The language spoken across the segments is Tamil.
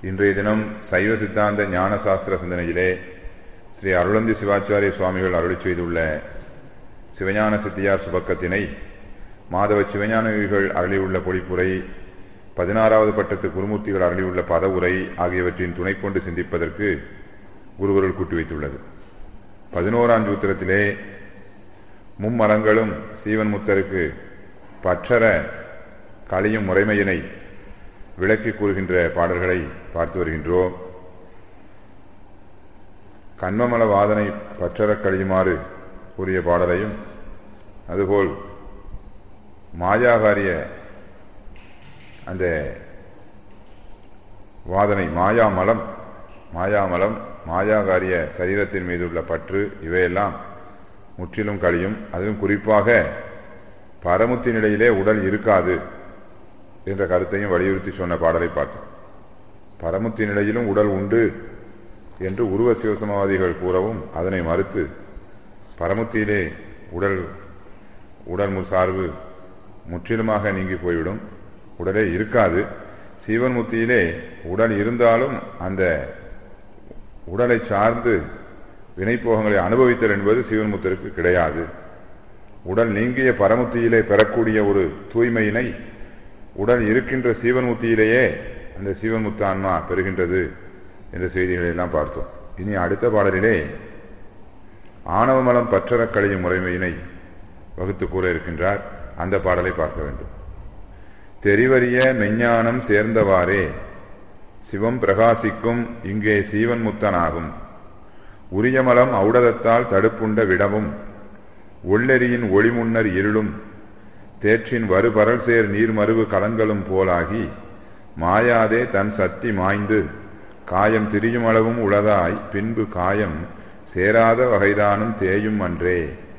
இன்றைய தினம் சைவ சித்தாந்த ஞான சாஸ்திர சிந்தனையிலே ஸ்ரீ அருளந்தி சிவாச்சாரிய சுவாமிகள் அருளி செய்துள்ள சிவஞான சித்தியார் சுபக்கத்தினை மாதவ சிவஞானவிகள் அருளியுள்ள பொழிப்புரை பதினாறாவது பட்டத்து குருமூர்த்திகள் அருளியுள்ள பதவுரை ஆகியவற்றின் துணை கொண்டு சிந்திப்பதற்கு குருவருள் கூட்டி வைத்துள்ளது பதினோராம் சூத்திரத்திலே மும்மலங்களும் சீவன் முத்தருக்கு பற்றற கழியும் முறைமையினை விளக்கி கூறுகின்ற பாடல்களை பார்த்து வருகின்றோம் கண்மமல வாதனை பற்றறக் கழியுமாறு கூறிய பாடலையும் அதுபோல் மாயாகாரிய அந்த வாதனை மாயாமலம் மாயாமலம் மாயாகாரிய சரீரத்தின் மீது உள்ள பற்று இவையெல்லாம் முற்றிலும் கழியும் அதிலும் குறிப்பாக பரமுத்தின் நிலையிலே உடல் இருக்காது என்ற கருத்தையும் வலியுறுத்தி சொன்ன பாடலை பார்த்தோம் பரமுத்தி நிலையிலும் உடல் உண்டு என்று உருவ சிவசமாதிகள் கூறவும் அதனை மறுத்து பரமுத்தியிலே உடல் உடல் சார்பு முற்றிலுமாக நீங்கி போய்விடும் உடலே இருக்காது சீவன் முத்தியிலே உடல் இருந்தாலும் அந்த உடலை சார்ந்து வினைப்போகங்களை அனுபவித்தல் என்பது சீவன் முத்தருக்கு கிடையாது உடல் நீங்கிய பரமுத்தியிலே பெறக்கூடிய ஒரு தூய்மையினை உடல் இருக்கின்ற சீவன் முத்தியிலேயே அந்த சீவன் முத்த ஆன்மா பெறுகின்றது என்ற செய்திகளை எல்லாம் பார்த்தோம் இனி அடுத்த பாடலிலே ஆணவமலம் பற்றற கழியும் முறைமையினை வகுத்து கூற இருக்கின்றார் அந்த பாடலை பார்க்க வேண்டும் தெரிவறிய மெஞ்ஞானம் சேர்ந்தவாறே சிவம் பிரகாசிக்கும் இங்கே சீவன் முத்தனாகும் உரியமலம் ஔடதத்தால் தடுப்புண்ட விடமும் ஒள்ளெறியின் ஒளிமுன்னர் இருளும் தேற்றின் வருபரல் சேர் நீர்மருவு கலங்களும் போலாகி மாயாதே தன் சக்தி மாய்ந்து காயம் திரியும் அளவும் உளதாய் பின்பு காயம் சேராத வகைதானும் தேயும் அன்றே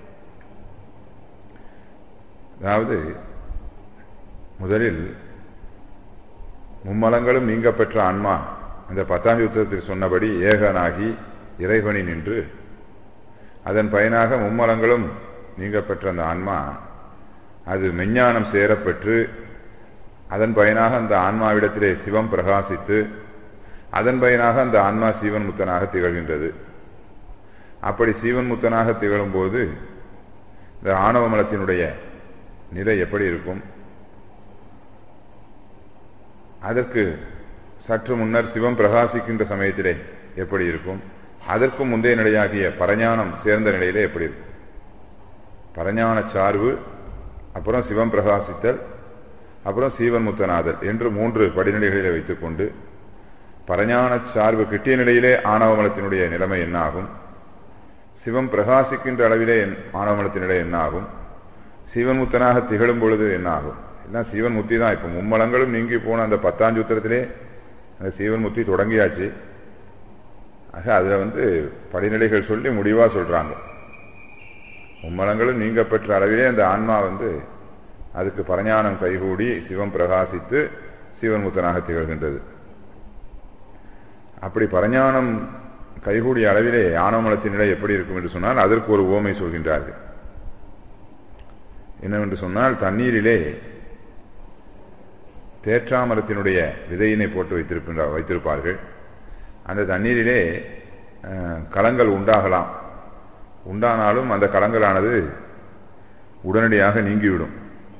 அதாவது முதலில் மும்மலங்களும் நீங்க பெற்ற ஆன்மா அந்த பத்தாம் யுத்தத்தில் சொன்னபடி ஏகனாகி இறைவனி நின்று அதன் பயனாக மும்மலங்களும் நீங்க பெற்ற அந்த ஆன்மா அது மெஞ்ஞானம் சேரப்பெற்று அதன் பயனாக அந்த ஆன்மாவிடத்திலே சிவம் பிரகாசித்து அதன் பயனாக அந்த ஆன்மா சீவன் முத்தனாக திகழ்கின்றது அப்படி சீவன் முத்தனாக திகழும் போது இந்த ஆணவ மலத்தினுடைய நிலை எப்படி இருக்கும் அதற்கு சற்று முன்னர் சிவம் பிரகாசிக்கின்ற சமயத்திலே எப்படி இருக்கும் அதற்கும் முந்தைய நிலையாகிய பரஞானம் சேர்ந்த நிலையிலே எப்படி இருக்கும் பரஞான சார்பு அப்புறம் சிவம் பிரகாசித்தல் அப்புறம் சீவன் முத்தநாதல் என்று மூன்று படிநிலைகளிலே வைத்துக்கொண்டு பரஞான சார்பு கிட்டிய நிலையிலே ஆணவமலத்தினுடைய நிலைமை என்னாகும் சிவம் பிரகாசிக்கின்ற அளவிலே ஆணவமலத்தின் நிலை என்னாகும் சீவன் முத்தனாக திகழும் பொழுது என்னாகும் எல்லாம் சீவன் முத்தி தான் இப்போ மும்மலங்களும் நீங்கி போன அந்த பத்தாம் சூத்திரத்திலே அந்த சீவன் முத்தி தொடங்கியாச்சு ஆக அதில் வந்து படிநிலைகள் சொல்லி முடிவாக சொல்கிறாங்க மும்மலங்களும் நீங்க பெற்ற அளவிலே அந்த ஆன்மா வந்து அதுக்கு பரஞானம் கைகூடி சிவம் பிரகாசித்து சிவன் முத்தனாக திகழ்கின்றது அப்படி பரஞானம் கைகூடிய அளவிலே ஆணவமலத்தின் நிலை எப்படி இருக்கும் என்று சொன்னால் அதற்கு ஒரு ஓமை சொல்கின்றார்கள் என்னவென்று சொன்னால் தண்ணீரிலே தேற்றாமரத்தினுடைய விதையினை போட்டு வைத்திருக்கின்ற வைத்திருப்பார்கள் அந்த தண்ணீரிலே களங்கள் உண்டாகலாம் உண்டானாலும் அந்த களங்களானது உடனடியாக நீங்கிவிடும்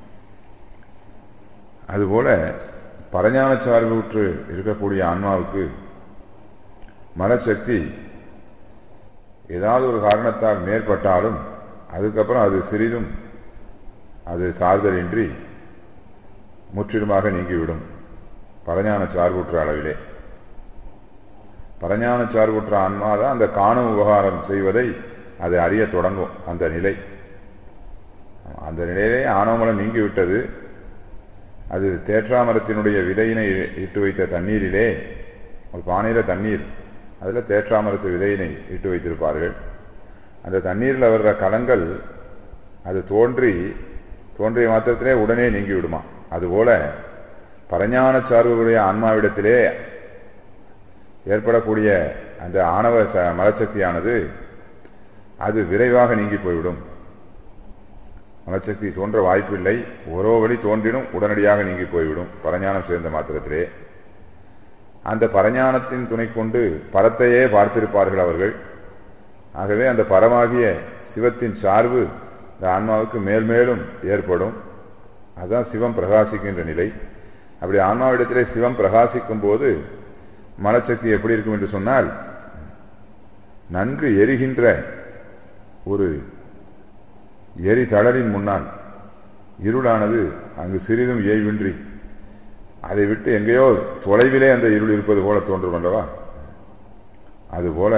அதுபோல பரஞான சார்புற்று இருக்கக்கூடிய ஆன்மாவுக்கு மனசக்தி ஏதாவது ஒரு காரணத்தால் மேற்பட்டாலும் அதுக்கப்புறம் அது சிறிதும் அது சார்தலின்றி முற்றிலுமாக நீங்கிவிடும் பரஞான சார்புற்ற அளவிலே பரஞான சார்புற்ற ஆன்மா தான் அந்த காணும் உபகாரம் செய்வதை அதை அறிய தொடங்கும் அந்த நிலை அந்த நிலையிலே ஆணவமலம் நீங்கிவிட்டது அது தேற்றாமரத்தினுடைய விதையினை இட்டு வைத்த தண்ணீரிலே ஒரு பானையில் தண்ணீர் அதில் தேற்றாமரத்து விதையினை இட்டு வைத்திருப்பார்கள் அந்த தண்ணீரில் வர்ற கலங்கள் அது தோன்றி தோன்றிய மாத்திரத்திலே உடனே நீங்கி விடுமா அதுபோல பரஞான சார்புடைய ஆன்மாவிடத்திலே ஏற்படக்கூடிய அந்த ஆணவ மலச்சக்தியானது அது விரைவாக நீங்கி போய்விடும் மனசக்தி தோன்ற வாய்ப்பில்லை ஓரோ வழி தோன்றினும் உடனடியாக நீங்கி போய்விடும் பரஞானம் சேர்ந்த மாத்திரத்திலே அந்த பரஞானத்தின் துணை கொண்டு பரத்தையே பார்த்திருப்பார்கள் அவர்கள் ஆகவே அந்த பரமாகிய சிவத்தின் சார்பு இந்த ஆன்மாவுக்கு மேல் மேலும் ஏற்படும் அதுதான் சிவம் பிரகாசிக்கின்ற நிலை அப்படி ஆன்மாவிடத்திலே சிவம் பிரகாசிக்கும் போது மனச்சக்தி எப்படி இருக்கும் என்று சொன்னால் நன்கு எரிகின்ற ஒரு எரி தளரின் முன்னால் இருளானது அங்கு சிறிதும் ஏய்வின்றி அதை விட்டு எங்கேயோ தொலைவிலே அந்த இருள் இருப்பது போல தோன்றும் அல்லவா அதுபோல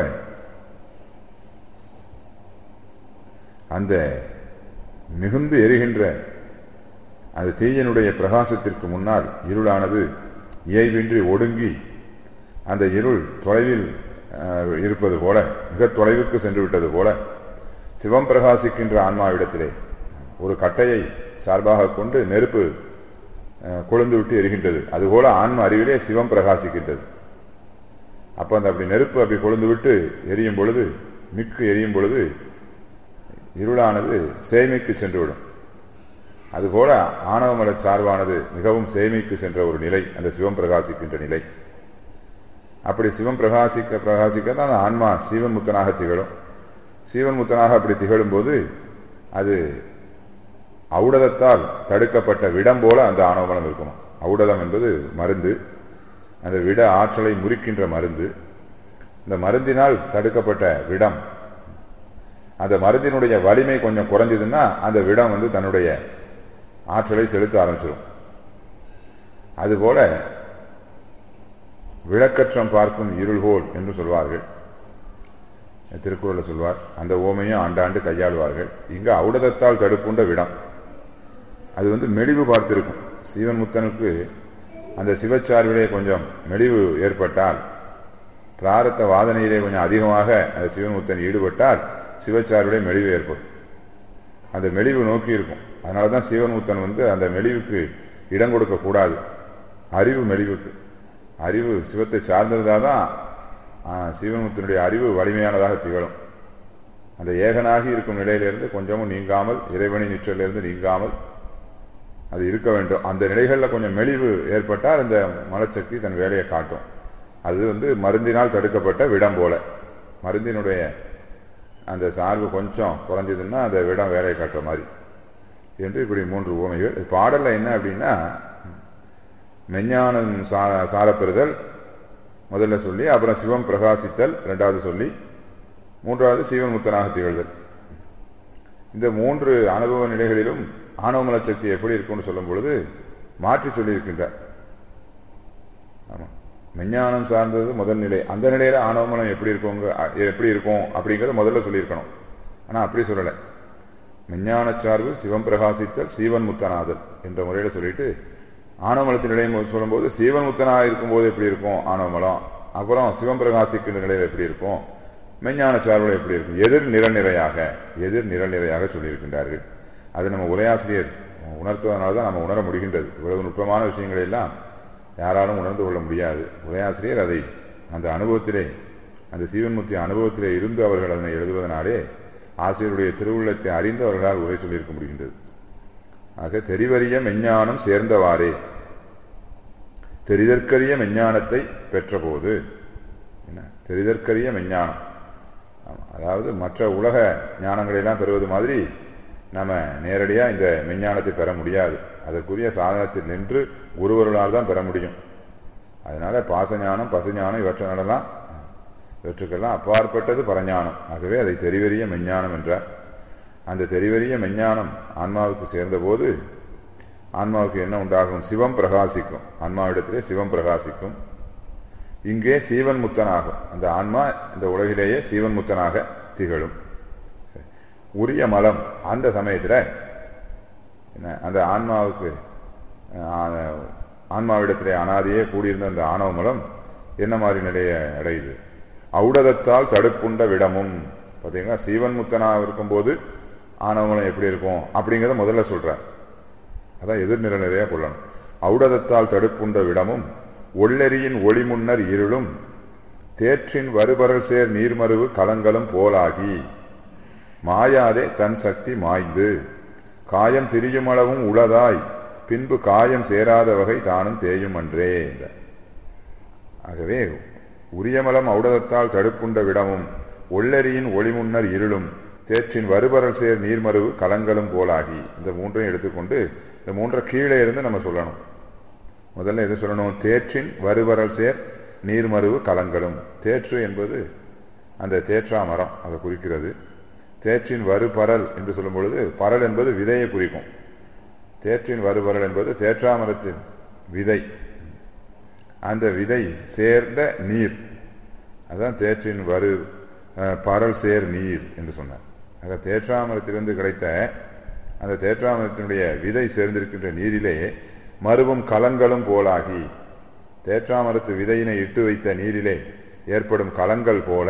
அந்த மிகுந்து எரிகின்ற அந்த தீயனுடைய பிரகாசத்திற்கு முன்னால் இருளானது இயைவின்றி ஒடுங்கி அந்த இருள் தொலைவில் அஹ், இருப்பது போல மிக தொலைவுக்கு சென்று விட்டது போல சிவம் பிரகாசிக்கின்ற ஆன்மாவிடத்திலே ஒரு கட்டையை சார்பாக கொண்டு நெருப்பு அஹ், கொழுந்து விட்டு எரிகின்றது அதுபோல ஆன்ம அறிவிலே சிவம் பிரகாசிக்கின்றது அப்ப அந்த அப்படி நெருப்பு அப்படி கொழுந்து விட்டு எரியும் பொழுது மிக்கு எரியும் பொழுது இருளானது சேமிக்கு சென்றுவிடும் அதுபோல ஆணவமல சார்பானது மிகவும் சேமிக்கு சென்ற ஒரு நிலை அந்த சிவம் பிரகாசிக்கின்ற நிலை அப்படி சிவம் பிரகாசிக்க பிரகாசிக்க தான் அந்த ஆன்மா சீவன் முத்தனாக திகழும் சீவன் முத்தனாக அப்படி திகழும் போது அது ஔடதத்தால் தடுக்கப்பட்ட விடம் போல அந்த ஆணவமலம் இருக்கணும் ஔடதம் என்பது மருந்து அந்த விட ஆற்றலை முறிக்கின்ற மருந்து இந்த மருந்தினால் தடுக்கப்பட்ட விடம் அந்த மருந்தினுடைய வலிமை கொஞ்சம் குறைஞ்சதுன்னா அந்த விடம் வந்து தன்னுடைய ஆற்றலை செலுத்த ஆரம்பிச்சிடும் அதுபோல விளக்கற்றம் பார்க்கும் இருள்கோல் என்று சொல்வார்கள் திருக்குறளில் சொல்வார் அந்த ஓமையும் ஆண்டாண்டு கையாளுவார்கள் இங்க ஔடதத்தால் தடுப்புண்ட விடம் அது வந்து மெலிவு பார்த்திருக்கும் சீவன் முத்தனுக்கு அந்த சிவச்சார்பிலே கொஞ்சம் மெலிவு ஏற்பட்டால் பிராரத்த வாதனையிலே கொஞ்சம் அதிகமாக அந்த சிவன்முத்தன் ஈடுபட்டால் சிவச்சார்பிலே மெலிவு ஏற்படும் அந்த மெலிவு நோக்கி இருக்கும் அதனால தான் சிவன்முத்தன் வந்து அந்த மெலிவுக்கு இடம் கொடுக்க கூடாது அறிவு மெலிவுக்கு அறிவு சிவத்தை சார்ந்திருந்தால் தான் சிவன்முத்தனுடைய அறிவு வலிமையானதாக திகழும் அந்த ஏகனாகி இருக்கும் நிலையிலிருந்து கொஞ்சமும் நீங்காமல் இறைவனின் நிற்றலிருந்து நீங்காமல் அது இருக்க வேண்டும் அந்த நிலைகளில் கொஞ்சம் மெலிவு ஏற்பட்டால் அந்த மலச்சக்தி தன் வேலையை காட்டும் அது வந்து மருந்தினால் தடுக்கப்பட்ட விடம் போல மருந்தினுடைய அந்த சார்பு கொஞ்சம் குறைஞ்சதுன்னா அந்த விடம் வேலையை காட்டுற மாதிரி என்று இப்படி மூன்று ஊமைகள் பாடல்ல என்ன அப்படின்னா மெஞ்ஞானம் சா சாரப்பெறுதல் முதல்ல சொல்லி அப்புறம் சிவம் பிரகாசித்தல் ரெண்டாவது சொல்லி மூன்றாவது சிவன் முத்தனாக திகழ்தல் இந்த மூன்று அனுபவ நிலைகளிலும் ஆணவமல சக்தி எப்படி இருக்கும்னு சொல்லும் பொழுது மாற்றி சொல்லியிருக்கின்றார் ஆமா மெஞ்ஞானம் சார்ந்தது முதல் நிலை அந்த நிலையில ஆணவமலம் எப்படி இருக்குங்க எப்படி இருக்கும் அப்படிங்கிறத முதல்ல சொல்லியிருக்கணும் ஆனா அப்படி சொல்லலை மெஞ்ஞான சார்பு சிவம் பிரகாசித்தல் சீவன் முத்தனாதல் என்ற முறையில சொல்லிட்டு ஆணவமலத்தின் நிலையை சொல்லும்போது சீவன் முத்தனாக இருக்கும்போது எப்படி இருக்கும் ஆணவமலம் அப்புறம் சிவம் பிரகாசிக்கின்ற நிலையில் எப்படி இருக்கும் மெஞ்ஞான சார்பில் எப்படி இருக்கும் எதிர் நிறநிறையாக எதிர் நிறநிறையாக சொல்லியிருக்கின்றார்கள் அது நம்ம உரையாசிரியர் உணர்த்துவதனால தான் நம்ம உணர முடிகின்றது இவ்வளவு நுட்பமான விஷயங்களை எல்லாம் யாராலும் உணர்ந்து கொள்ள முடியாது உரையாசிரியர் அதை அந்த அனுபவத்திலே அந்த சீவன்முத்தி அனுபவத்திலே இருந்து அவர்கள் அதனை எழுதுவதனாலே ஆசிரியருடைய திருவுள்ளத்தை அறிந்து அவர்களால் உரை சொல்லியிருக்க முடிகின்றது ஆக தெரிவறிய மெஞ்ஞானம் சேர்ந்தவாறே தெரிதற்கரிய மெஞ்ஞானத்தை பெற்றபோது என்ன தெரிதற்கரிய மெஞ்ஞானம் அதாவது மற்ற உலக ஞானங்களெல்லாம் பெறுவது மாதிரி நம்ம நேரடியாக இந்த மெஞ்ஞானத்தை பெற முடியாது அதற்குரிய சாதனத்தில் நின்று குருவர்களால் தான் பெற முடியும் அதனால பாசஞானம் பசுஞானம் இவற்றினாலெல்லாம் இவற்றுக்கெல்லாம் அப்பாற்பட்டது பரஞானம் ஆகவே அதை தெரிவறிய மெஞ்ஞானம் என்றார் அந்த தெரிவறிய மெஞ்ஞானம் ஆன்மாவுக்கு சேர்ந்தபோது ஆன்மாவுக்கு என்ன உண்டாகும் சிவம் பிரகாசிக்கும் ஆன்மாவிடத்திலே சிவம் பிரகாசிக்கும் இங்கே சீவன் முத்தனாகும் அந்த ஆன்மா இந்த உலகிலேயே சீவன் முத்தனாக திகழும் உரிய மலம் அந்த சமயத்தில் என்ன அந்த ஆன்மாவுக்கு ஆன்மாவிடத்திலே அனாதியே கூடியிருந்த அந்த ஆணவ மலம் என்ன மாதிரி நிலையை அடையுது ஔடதத்தால் தடுப்புண்ட விடமும் பார்த்தீங்கன்னா சீவன் முத்தனாக இருக்கும்போது ஆணவமலம் எப்படி இருக்கும் அப்படிங்கிறத முதல்ல சொல்றார் அதான் எதிர்நிலை நிறைய கொள்ளணும் ஔடதத்தால் தடுப்புண்ட விடமும் ஒள்ளெறியின் ஒளி முன்னர் இருளும் தேற்றின் வருபரல் சேர் நீர்மருவு கலங்களும் போலாகி மாயாதே தன் சக்தி மாய்ந்து காயம் திரியுமளவும் உளதாய் பின்பு காயம் சேராத வகை தானும் தேயும் அன்றே ஆகவே உரியமலம் ஔடதத்தால் தடுப்புண்ட விடமும் ஒள்ளரியின் ஒளிமுன்னர் இருளும் தேற்றின் வருபரல் சேர் நீர்மருவு கலங்களும் போலாகி இந்த மூன்றையும் எடுத்துக்கொண்டு இந்த மூன்றை கீழே இருந்து நம்ம சொல்லணும் முதல்ல எது சொல்லணும் தேற்றின் வருபரல் சேர் நீர்மருவு கலங்களும் தேற்று என்பது அந்த தேற்றா மரம் அதை குறிக்கிறது தேற்றின் வருபரல் என்று சொல்லும் பொழுது பரல் என்பது விதையை குறிக்கும் தேற்றின் வருபரல் என்பது தேற்றா மரத்தின் விதை அந்த விதை சேர்ந்த நீர் அதான் தேற்றின் வரு அஹ், பரல் சேர் நீர் என்று சொன்னார் ஆக தேற்றாமரத்திலிருந்து கிடைத்த அந்த தேற்றாமரத்தினுடைய விதை சேர்ந்திருக்கின்ற நீரிலே மருவும் கலங்களும் போலாகி தேற்றாமரத்து விதையினை இட்டு வைத்த நீரிலே ஏற்படும் கலங்கள் போல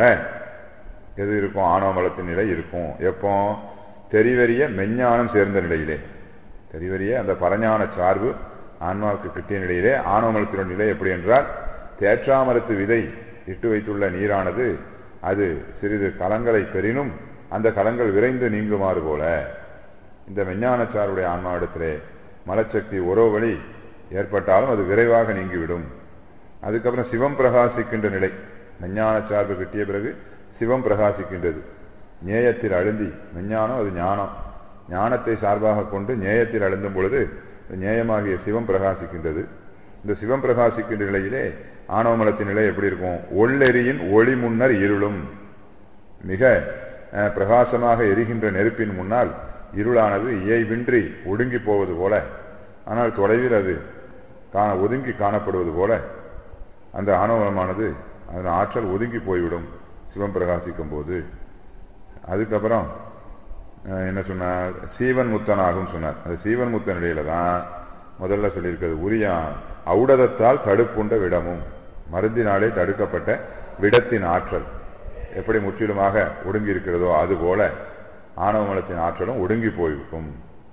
எது இருக்கும் ஆணவமலத்தின் நிலை இருக்கும் எப்போ தெரிவறிய மெஞ்ஞானம் சேர்ந்த நிலையிலே தெரிவறிய அந்த பரஞான சார்பு ஆன்மாவுக்கு கிட்டிய நிலையிலே ஆணவமலத்தினுடைய நிலை எப்படி என்றால் தேற்றாமரத்து விதை இட்டு வைத்துள்ள நீரானது அது சிறிது கலங்களை பெறினும் அந்த கலங்கள் விரைந்து நீங்குமாறு போல இந்த மெஞ்ஞான சார்புடைய ஆன்மாவிடத்திலே மலச்சக்தி உறோ வழி ஏற்பட்டாலும் அது விரைவாக நீங்கிவிடும் அதுக்கப்புறம் சிவம் பிரகாசிக்கின்ற நிலை மெஞ்ஞான சார்பு கிட்டிய பிறகு சிவம் பிரகாசிக்கின்றது ஞேயத்தில் அழுந்தி மெஞ்ஞானம் அது ஞானம் ஞானத்தை சார்பாக கொண்டு ஞேயத்தில் அழுந்தும் பொழுது இந்த ஞேயமாகிய சிவம் பிரகாசிக்கின்றது இந்த சிவம் பிரகாசிக்கின்ற நிலையிலே ஆணவமலத்தின் நிலை எப்படி இருக்கும் ஒள்ளெரியின் ஒளி முன்னர் இருளும் மிக அஹ், பிரகாசமாக எரிகின்ற நெருப்பின் முன்னால் இருளானது இயைவின்றி ஒடுங்கி போவது போல ஆனால் தொலைவில் அது காண ஒதுங்கி காணப்படுவது போல அந்த ஆணவமானது அதன் ஆற்றல் ஒதுங்கி போய்விடும் சிவம் பிரகாசிக்கும் போது அதுக்கப்புறம் அஹ், என்ன சொன்னார் சீவன் முத்தனாகும் சொன்னார் அந்த சீவன் முத்த நிலையில தான் முதல்ல சொல்லியிருக்கிறது உரிய ஔடதத்தால் தடுப்புண்ட விடமும் மருந்தினாலே தடுக்கப்பட்ட விடத்தின் ஆற்றல் எப்படி முற்றிலுமாக ஒடுங்கி இருக்கிறதோ அதுபோல ஆணவமலத்தின் ஆற்றலும் ஒடுங்கி போயிருக்கும்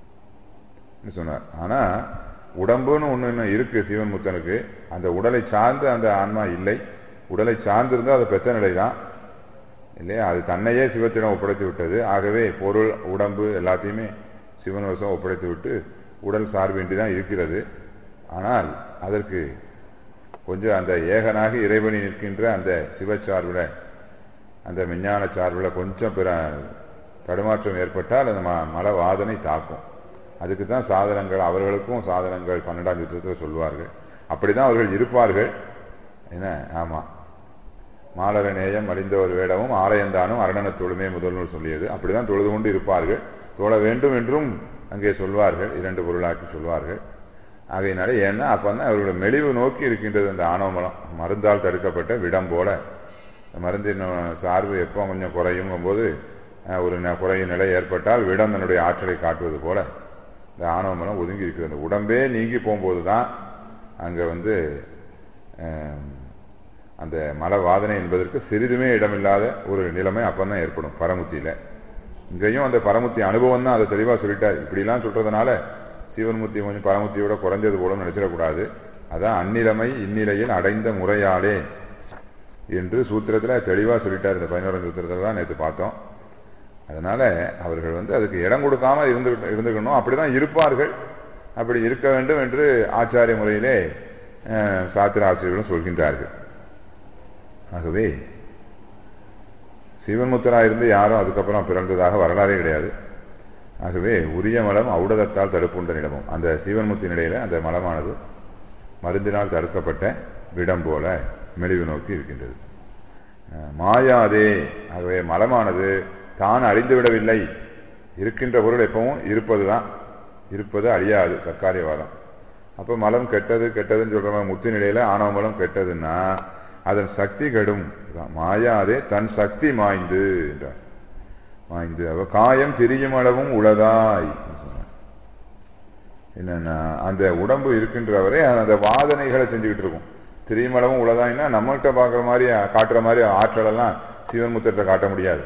சொன்னார் ஆனா உடம்புன்னு ஒண்ணு இன்னும் இருக்கு சிவன் முத்தனுக்கு அந்த உடலை சார்ந்து அந்த ஆன்மா இல்லை உடலை சார்ந்திருந்தா அது பெத்த நிலை தான் இல்லையா அது தன்னையே சிவத்திடம் ஒப்படைத்து விட்டது ஆகவே பொருள் உடம்பு எல்லாத்தையுமே சிவன் வசம் ஒப்படைத்து விட்டு உடல் சார்பின்றி தான் இருக்கிறது ஆனால் அதற்கு கொஞ்சம் அந்த ஏகனாகி இறைவனி நிற்கின்ற அந்த சிவச்சார்பில் அந்த விஞ்ஞான சார்பில் கொஞ்சம் பிற தடுமாற்றம் ஏற்பட்டால் அந்த ம மல வாதனை தாக்கும் அதுக்கு தான் சாதனங்கள் அவர்களுக்கும் சாதனங்கள் பன்னெண்டாம் யுத்தத்தில் சொல்வார்கள் அப்படிதான் அவர்கள் இருப்பார்கள் என்ன ஆமாம் மாலர நேயம் மலிந்தவர் வேடமும் ஆலயந்தானும் அரணன தொழுமே முதல் நூல் சொல்லியது அப்படிதான் தொழுது கொண்டு இருப்பார்கள் தொழ வேண்டும் என்றும் அங்கே சொல்வார்கள் இரண்டு பொருளாக்கி சொல்வார்கள் ஆகையினால ஏன்னா அப்பதான் அவர்களோட மெலிவு நோக்கி இருக்கின்றது அந்த ஆணவமலம் மருந்தால் தடுக்கப்பட்ட விடம் போல மருந்தின் சார்பு எப்போ கொஞ்சம் குறையுங்கும் போது அஹ், ஒரு ந- குறையும் நிலை ஏற்பட்டால் விடம் தன்னுடைய ஆற்றலை காட்டுவது போல இந்த ஆணவமலம் ஒதுங்கி இருக்கிறது அந்த உடம்பே நீங்கி போகும்போது தான் அங்கே வந்து அஹ், அந்த மல வாதனை என்பதற்கு சிறிதுமே இடமில்லாத ஒரு நிலைமை அப்பதான் ஏற்படும் பரமுத்தியில இங்கேயும் அந்த பரமுத்தி அனுபவம் தான் அதை தெளிவாக சொல்லிட்டார் இப்படிலாம் சொல்றதுனால சீவன்முத்தி கொஞ்சம் பரமுத்தியோட குறைஞ்சது போல நினைச்சிடக்கூடாது அதான் அந்நிலைமை இந்நிலையில் அடைந்த முறையாலே என்று சூத்திரத்துல தெளிவா சொல்லிட்டார் இந்த பதினோராம் சூத்திரத்துல தான் நேற்று பார்த்தோம் அதனால அவர்கள் வந்து அதுக்கு இடம் கொடுக்காம இருந்து இருந்துக்கணும் அப்படிதான் இருப்பார்கள் அப்படி இருக்க வேண்டும் என்று ஆச்சாரிய முறையிலே அஹ், சாத்திர ஆசிரியர்களும் சொல்கின்றார்கள் ஆகவே சிவன்முத்தரா இருந்து யாரும் அதுக்கப்புறம் பிறந்ததாக வரலாறே கிடையாது ஆகவே உரிய மலம் ஔடதத்தால் தடுப்புண்ட நிலமும் அந்த சீவன்முத்தி நிலையில அந்த மலமானது மருந்தினால் தடுக்கப்பட்ட விடம் போல மெலிவு நோக்கி இருக்கின்றது அஹ், மாயாதே ஆகவே மலமானது தான் அழிந்து விடவில்லை இருக்கின்ற பொருள் எப்பவும் இருப்பதுதான் இருப்பது அழியாது சர்க்காரியவாதம் அப்ப மலம் கெட்டது கெட்டதுன்னு சொல்ற மாதிரி முத்தி நிலையில ஆணவ மலம் கெட்டதுன்னா அதன் சக்தி கெடும் இதான். மாயாதே தன் சக்தி மாய்ந்து என்றார் மாய்ந்து அவ காயம் திரியும் அளவும் உளதாய் சொன்னார். என்னன்னா அந்த உடம்பு இருக்கின்றவரை அந்த வாதனைகளை செஞ்சுக்கிட்டு இருக்கும் திரியும் அளவும் உளதாய்னா நம்மகிட்ட பார்க்குற மாதிரி காட்டுற மாதிரி ஆற்றல் எல்லாம் சிவன் முத்திரத்தை காட்ட முடியாது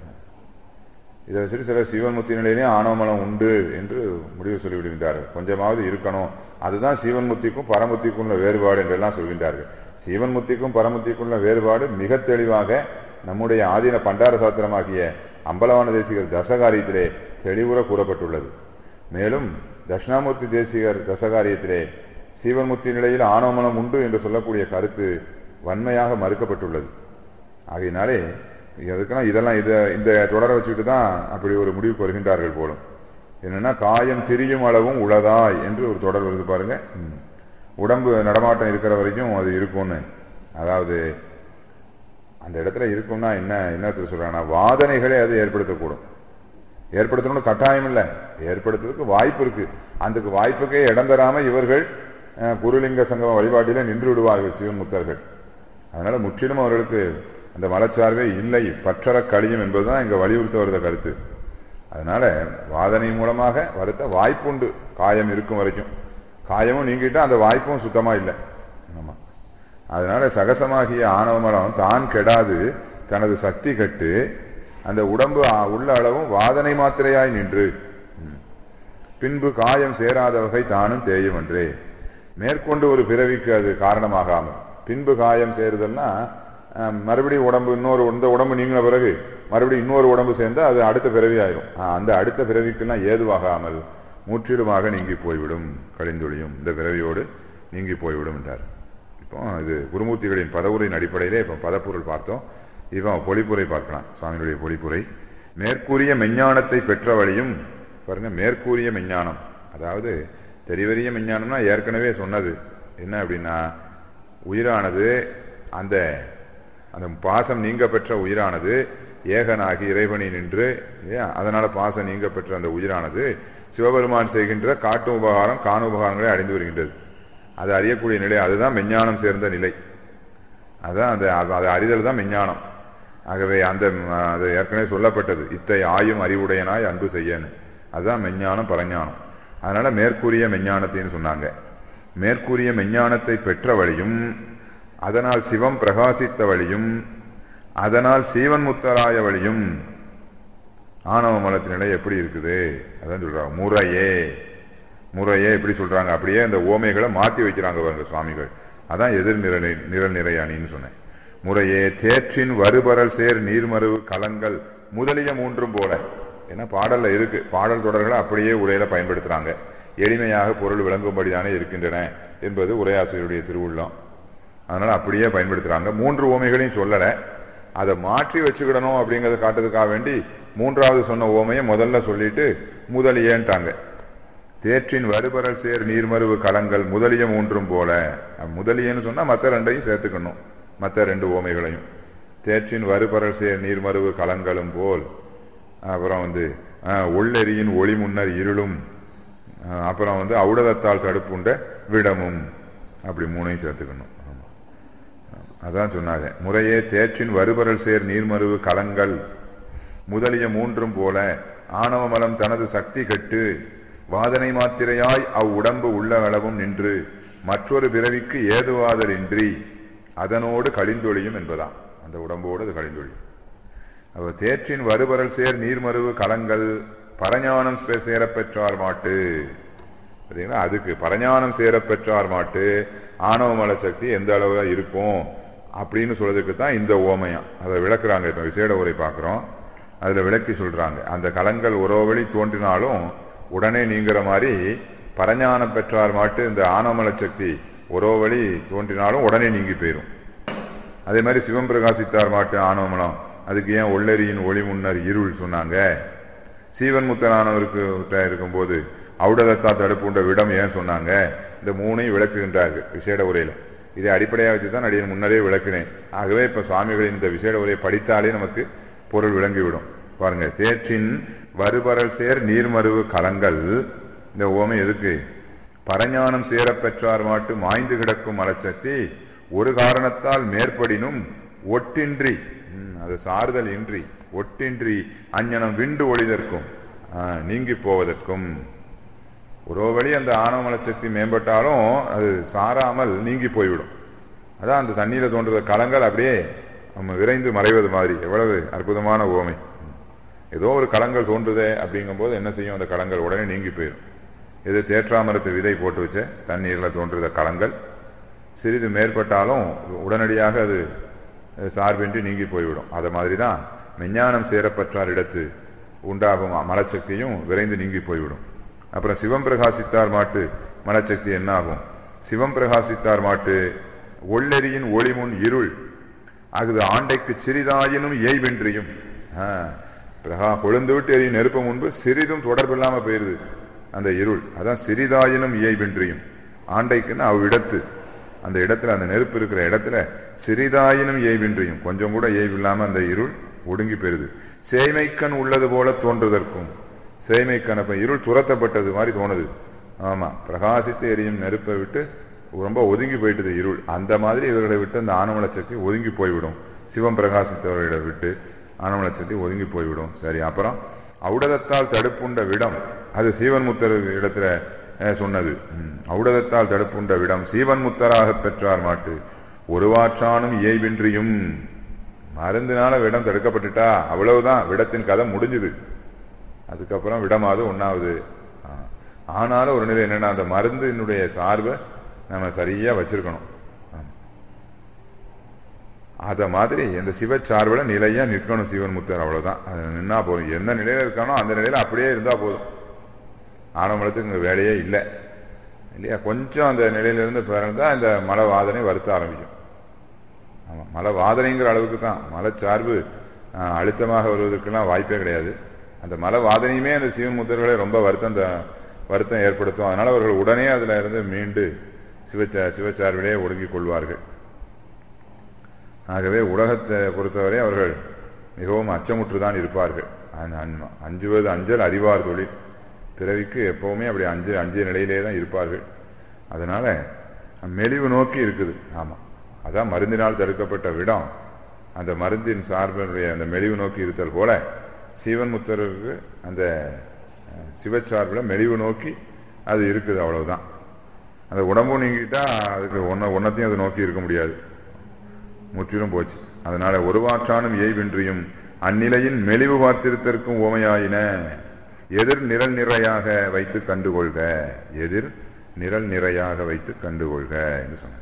இதை வச்சுட்டு சில சிவன்முத்தி நிலையிலேயும் ஆணவமலம் உண்டு என்று முடிவு சொல்லிவிடுகின்றார்கள் கொஞ்சமாவது இருக்கணும் அதுதான் சிவன்முத்திக்கும் பரமுத்திக்கும் உள்ள வேறுபாடு என்றெல்லாம் சொல்கின்றார்கள் சிவன்முத்திக்கும் பரமுத்திக்கும் உள்ள வேறுபாடு மிக தெளிவாக நம்முடைய ஆதீன பண்டார சாத்திரமாகிய அம்பலவான தேசிகர் தசகாரியத்திலே தெளிவுற கூறப்பட்டுள்ளது மேலும் தட்சிணாமூர்த்தி தேசிகர் தசகாரியத்திலே சீவன்முத்தி நிலையில் ஆணவமலம் உண்டு என்று சொல்லக்கூடிய கருத்து வன்மையாக மறுக்கப்பட்டுள்ளது ஆகையினாலே எதுக்கெல்லாம் இதெல்லாம் இதை இந்த தொடரை வச்சுக்கிட்டு தான் அப்படி ஒரு முடிவுக்கு வருகின்றார்கள் போலும் என்னன்னா காயம் திரியும் அளவும் உளதாய் என்று ஒரு தொடர் வருது பாருங்க ம். உடம்பு நடமாட்டம் இருக்கிற வரைக்கும் அது இருக்கும்னு அதாவது அந்த இடத்துல இருக்கும்னா என்ன என்னத்துல சொல்றாங்கன்னா வாதனைகளே அது ஏற்படுத்தக்கூடும் ஏற்படுத்தணும்னு கட்டாயம் இல்லை ஏற்படுத்துறதுக்கு வாய்ப்பு இருக்கு அதுக்கு வாய்ப்புக்கே இடம் தராம இவர்கள் அஹ், குருலிங்க சங்கம வழிபாட்டிலே நின்று விடுவார்கள் சிவன் முத்தர்கள் அதனால முற்றிலும் அவர்களுக்கு அந்த மலச்சார்பே இல்லை பற்றற கழியும் என்பதுதான் இங்க வலியுறுத்த வருத கருத்து அதனால வாதனை மூலமாக வருத்த வாய்ப்புண்டு காயம் இருக்கும் வரைக்கும் காயமும் நீங்கிட்டா அந்த வாய்ப்பும் சுத்தமா இல்லை ஆமா அதனால சகசமாகிய ஆணவ மலம் தான் கெடாது தனது சக்தி கட்டு அந்த உடம்பு ஆ- உள்ள அளவும் வாதனை மாத்திரையாய் நின்று ம். பின்பு காயம் சேராத வகை தானும் தேயும் என்றே மேற்கொண்டு ஒரு பிறவிக்கு அது காரணமாகாமல் பின்பு காயம் சேருதல்னா அஹ், மறுபடியும் உடம்பு இன்னொரு இந்த உடம்பு நீங்கின பிறகு மறுபடியும் இன்னொரு உடம்பு சேர்ந்தா அது அடுத்த பிறவி ஆயிரும் அஹ், அந்த அடுத்த பிறவிக்கெல்லாம் ஏதுவாகாமல் முற்றிலுமாக நீங்கி போய்விடும் கழிந்தொழியும் இந்த பிறவியோடு நீங்கி போய்விடும் என்றார் இப்போ இது குருமூர்த்திகளின் பதவுரையின் அடிப்படையிலே இப்போ பதப்பொருள் பார்த்தோம் இப்போ பொழிப்புரை பார்க்கலாம் சுவாமிகளுடைய பொழிப்புரை மேற்கூறிய மெஞ்ஞானத்தை பெற்ற வழியும் பாருங்க மேற்கூறிய மெஞ்ஞானம் அதாவது தெரிவறிய மெஞ்ஞானம்னா ஏற்கனவே சொன்னது என்ன அப்படின்னா உயிரானது அந்த அந்த பாசம் நீங்க பெற்ற உயிரானது ஏகனாகி இறைவனி நின்று இல்லையா? அதனால பாசம் நீங்க பெற்ற அந்த உயிரானது சிவபெருமான் செய்கின்ற காட்டு உபகாரம் காண உபகாரங்களை அடைந்து வருகின்றது அது அறியக்கூடிய நிலை அதுதான் மெஞ்ஞானம் சேர்ந்த நிலை அதான் அந்த அது- அது அறிதல் தான் மெஞ்ஞானம் ஆகவே அந்த ம், அது ஏற்கனவே சொல்லப்பட்டது இத்தை ஆயும் அறிவுடையனாய் அன்பு செய்யன்னு அதுதான் மெஞ்ஞானம் பரஞானம் அதனால மேற்கூறிய மெஞ்ஞானத்தைன்னு சொன்னாங்க மேற்கூறிய மெஞ்ஞானத்தை பெற்ற வழியும் அதனால் சிவம் பிரகாசித்த வழியும் அதனால் சீவன் முத்தராய வழியும் ஆணவ மலத்தின் நிலை எப்படி இருக்குது அதான் சொல்றாங்க முறையே முறையே எப்படி சொல்றாங்க அப்படியே அந்த ஓமைகளை மாத்தி வைக்கிறாங்க பாருங்க சுவாமிகள் அதான் எதிர் நிரல் நிரல் நிறையானின்னு சொன்னேன் முறையே தேற்றின் வருபரல் சேர் நீர்மருவு கலங்கள் முதலிய மூன்றும் போல ஏன்னா பாடல்ல இருக்கு பாடல் தொடர்களை அப்படியே உரையில பயன்படுத்துறாங்க எளிமையாக பொருள் விளங்கும்படிதானே இருக்கின்றன என்பது உரையாசிரியருடைய திருவுள்ளம் அதனால அப்படியே பயன்படுத்துறாங்க மூன்று ஓமைகளையும் சொல்லல அதை மாற்றி வச்சுக்கிடணும் அப்படிங்கறத காட்டுறதுக்காக வேண்டி மூன்றாவது சொன்ன ஓமையை முதல்ல சொல்லிட்டு முதலியேன்ட்டாங்க தேற்றின் வருபரல் சேர் நீர்மருவு கலங்கள் முதலிய மூன்றும் போல அஹ் முதலியன்னு சொன்னா மற்ற ரெண்டையும் சேர்த்துக்கணும் மற்ற ரெண்டு ஓமைகளையும் தேற்றின் வருபரல் சேர் நீர்மருவு கலங்களும் போல் அப்புறம் வந்து அஹ், உள்ளெரியின் ஒளி முன்னர் இருளும் அஹ், அப்புறம் வந்து ஔடதத்தால் தடுப்புண்ட விடமும் அப்படி மூணையும் சேர்த்துக்கணும் ஆமா. அதான் சொன்னாங்க முறையே தேற்றின் வருபரல் சேர் நீர்மருவு கலங்கள் முதலிய மூன்றும் போல ஆணவ மலம் தனது சக்தி கெட்டு வாதனை மாத்திரையாய் அவ்வுடம்பு உள்ள அளவும் நின்று மற்றொரு பிறவிக்கு ஏதுவாதலின்றி அதனோடு கழிந்தொழியும் என்பதாம் அந்த உடம்போடு அது கழிந்தொழியும் அவ தேற்றின் வருபரல் சேர் நீர்மருவு கலங்கள் பரஞானம் ஸ்பெ- சேரப் பெற்றார் மாட்டு பார்த்தீங்களா அதுக்கு பரஞானம் சேரப் பெற்றார் மாட்டு ஆணவ மல சக்தி எந்த அளவுல இருக்கும் அப்படின்னு சொல்றதுக்கு தான் இந்த ஓமயம் அதை விளக்குறாங்க இப்ப விசேட உரை பார்க்கிறோம் அதுல விளக்கி சொல்றாங்க அந்த கலங்கள் உறவழி தோன்றினாலும் உடனே நீங்கிற மாதிரி பரஞானம் பெற்றார் மாட்டு இந்த ஆணவமல சக்தி உறவழி தோன்றினாலும் உடனே நீங்கி போயிரும் அதே மாதிரி சிவம் பிரகாசித்தார் மாட்டு ஆணவமலம் அதுக்கு ஏன் ஒள்ளரியின் ஒளி முன்னர் இருள் சொன்னாங்க சீவன் முத்தனானவருக்கு கிட்ட இருக்கும்போது ஔடதத்தா தடுப்புண்ட விடம் ஏன் சொன்னாங்க இந்த மூணையும் விளக்குகின்றார்கள் விசேட உரையில இதை அடிப்படையாக வச்சு தான் நான் முன்னரே விளக்கினேன் ஆகவே இப்ப சுவாமிகளின் இந்த விசேட உரையை படித்தாலே நமக்கு பொருள் விளங்கிவிடும் பாருங்க தேற்றின் வருபரல் சேர் நீர்மருவு கலங்கள் இந்த ஓமை எதுக்கு பரஞானம் சேரப் பெற்றார் மாட்டு மாய்ந்து கிடக்கும் மலச்சக்தி ஒரு காரணத்தால் மேற்படினும் ஒட்டின்றி ம், அது சாறுதல் இன்றி ஒட்டின்றி அஞ்ஞனம் விண்டு ஒளிதற்கும் ஆ, நீங்கி போவதற்கும் ஒரு வழி அந்த ஆணவ மலச்சக்தி மேம்பட்டாலும் அது சாராமல் நீங்கி போய்விடும் அதான் அந்த தண்ணீரை தோன்றுற கலங்கள் அப்படியே நம்ம விரைந்து மறைவது மாதிரி எவ்வளவு அற்புதமான ஓமை ஏதோ ஒரு கலங்கள் தோன்றுதே அப்படிங்கும்போது என்ன செய்யும் அந்த கலங்கள் உடனே நீங்கி போயிடும் இது தேற்றாமரத்து விதை போட்டு வச்ச தண்ணீர்ல தோன்றுத கலங்கள் சிறிது மேற்பட்டாலும் உடனடியாக அது அஹ், சார்பின்றி நீங்கி போய்விடும் அதை மாதிரி தான் மெஞ்ஞானம் சேரப்பற்றார் இடத்து உண்டாகும் மலச்சக்தியும் விரைந்து நீங்கி போய்விடும் அப்புறம் சிவம் பிரகாசித்தார் மாட்டு மலச்சக்தி என்ன ஆகும் சிவம் பிரகாசித்தார் மாட்டு ஒள்ளெரியின் ஒளிமுன் இருள் அகுது ஆண்டைக்கு சிறிதாயினும் ஏய்வென்றியும் ஆ, பிரகா கொழுந்து விட்டு எரியும் நெருப்பு முன்பு சிறிதும் தொடர்பில்லாம போயிருது அந்த இருள் அதான் சிறிதாயினும் இயைபின்றியும் ஆண்டைக்குன்னு அவ்விடத்து அந்த இடத்துல அந்த நெருப்பு இருக்கிற இடத்துல சிறிதாயினும் இயைபின்றியும் கொஞ்சம் கூட இயைவில்லாம அந்த இருள் ஒடுங்கி போயிருது சேய்மைக்கண் உள்ளது போல தோன்றுதற்கும் சேய்மைக்கண் அப்ப இருள் துரத்தப்பட்டது மாதிரி தோணுது ஆமா பிரகாசித்து எரியும் நெருப்பை விட்டு ரொம்ப ஒதுங்கி போயிட்டது இருள் அந்த மாதிரி இவர்களை விட்டு அந்த ஆனமல சக்தி ஒதுங்கி போய்விடும் சிவம் பிரகாசித்தவர்களை விட்டு ஆனமல சக்தி ஒதுங்கி போய்விடும் சரி அப்புறம் ஔடதத்தால் தடுப்புண்ட விடம் அது சீவன் முத்தர் இடத்துல அஹ், சொன்னது ம். ஔடதத்தால் தடுப்புண்ட விடம் சீவன் முத்தராக பெற்றார் மாட்டு ஒருவாற்றானும் இயைபின்றியும் மருந்தினால விடம் தடுக்கப்பட்டுட்டா அவ்வளவுதான் விடத்தின் கதை முடிஞ்சுது அதுக்கப்புறம் விடமாவது ஒண்ணாவது ஆ. ஆனாலும் ஒரு நிலை என்னன்னா அந்த மருந்தினுடைய சார்பை நம்ம சரியா வச்சிருக்கணும் ஆமா. அத மாதிரி இந்த சிவச்சார்புல நிலையா நிற்கணும் சிவன் முத்தர் அவ்வளவுதான் அது நின்னா போதும் எந்த நிலையில இருக்கானோ அந்த நிலையில அப்படியே இருந்தா போதும் ஆரம்பத்துக்கு இங்க வேலையே இல்லை இல்லையா கொஞ்சம் அந்த நிலையில இருந்து பிறந்தா இந்த மலை வாதனை வருத்த ஆரம்பிக்கும் ஆமா மலை வாதனைங்கிற அளவுக்கு தான் மலை சார்பு ஆஹ், அழுத்தமாக வருவதற்கெல்லாம் வாய்ப்பே கிடையாது அந்த மலை வாதனையுமே அந்த சிவன் முத்தர்களை ரொம்ப வருத்தம் அந்த வருத்தம் ஏற்படுத்தும் அதனால அவர்கள் உடனே அதுல இருந்து மீண்டு சிவச்சா சிவச்சார்பிலே ஒடுங்கிக் கொள்வார்கள் ஆகவே உலகத்தை பொறுத்தவரை அவர்கள் மிகவும் அச்சமுற்று தான் இருப்பார்கள் அன்- அன்- அஞ்சுவது அஞ்சல் அறிவார் தொழில் பிறவிக்கு எப்பவுமே அப்படி அஞ்சு அஞ்சிய நிலையிலே தான் இருப்பார்கள் அதனால மெலிவு நோக்கி இருக்குது ஆமா அதான் மருந்தினால் தடுக்கப்பட்ட விடம் அந்த மருந்தின் சார்பினுடைய அந்த மெலிவு நோக்கி இருத்தல் போல சீவன் முத்தருக்கு அந்த அஹ், சிவச்சார்பில் மெலிவு நோக்கி அது இருக்குது அவ்வளவுதான் அந்த உடம்பும் நீங்கிட்டா அதுக்கு ஒன்ன ஒன்னத்தையும் அது நோக்கி இருக்க முடியாது முற்றிலும் போச்சு அதனால ஒருவாற்றானும் ஏய்வின்றியும் அந்நிலையின் மெலிவு பார்த்திருத்தற்கும் ஓமையாயின எதிர் நிரல் நிறையாக வைத்து கண்டுகொள்க எதிர் நிரல் நிறையாக வைத்து கண்டுகொள்க என்று சொன்னார்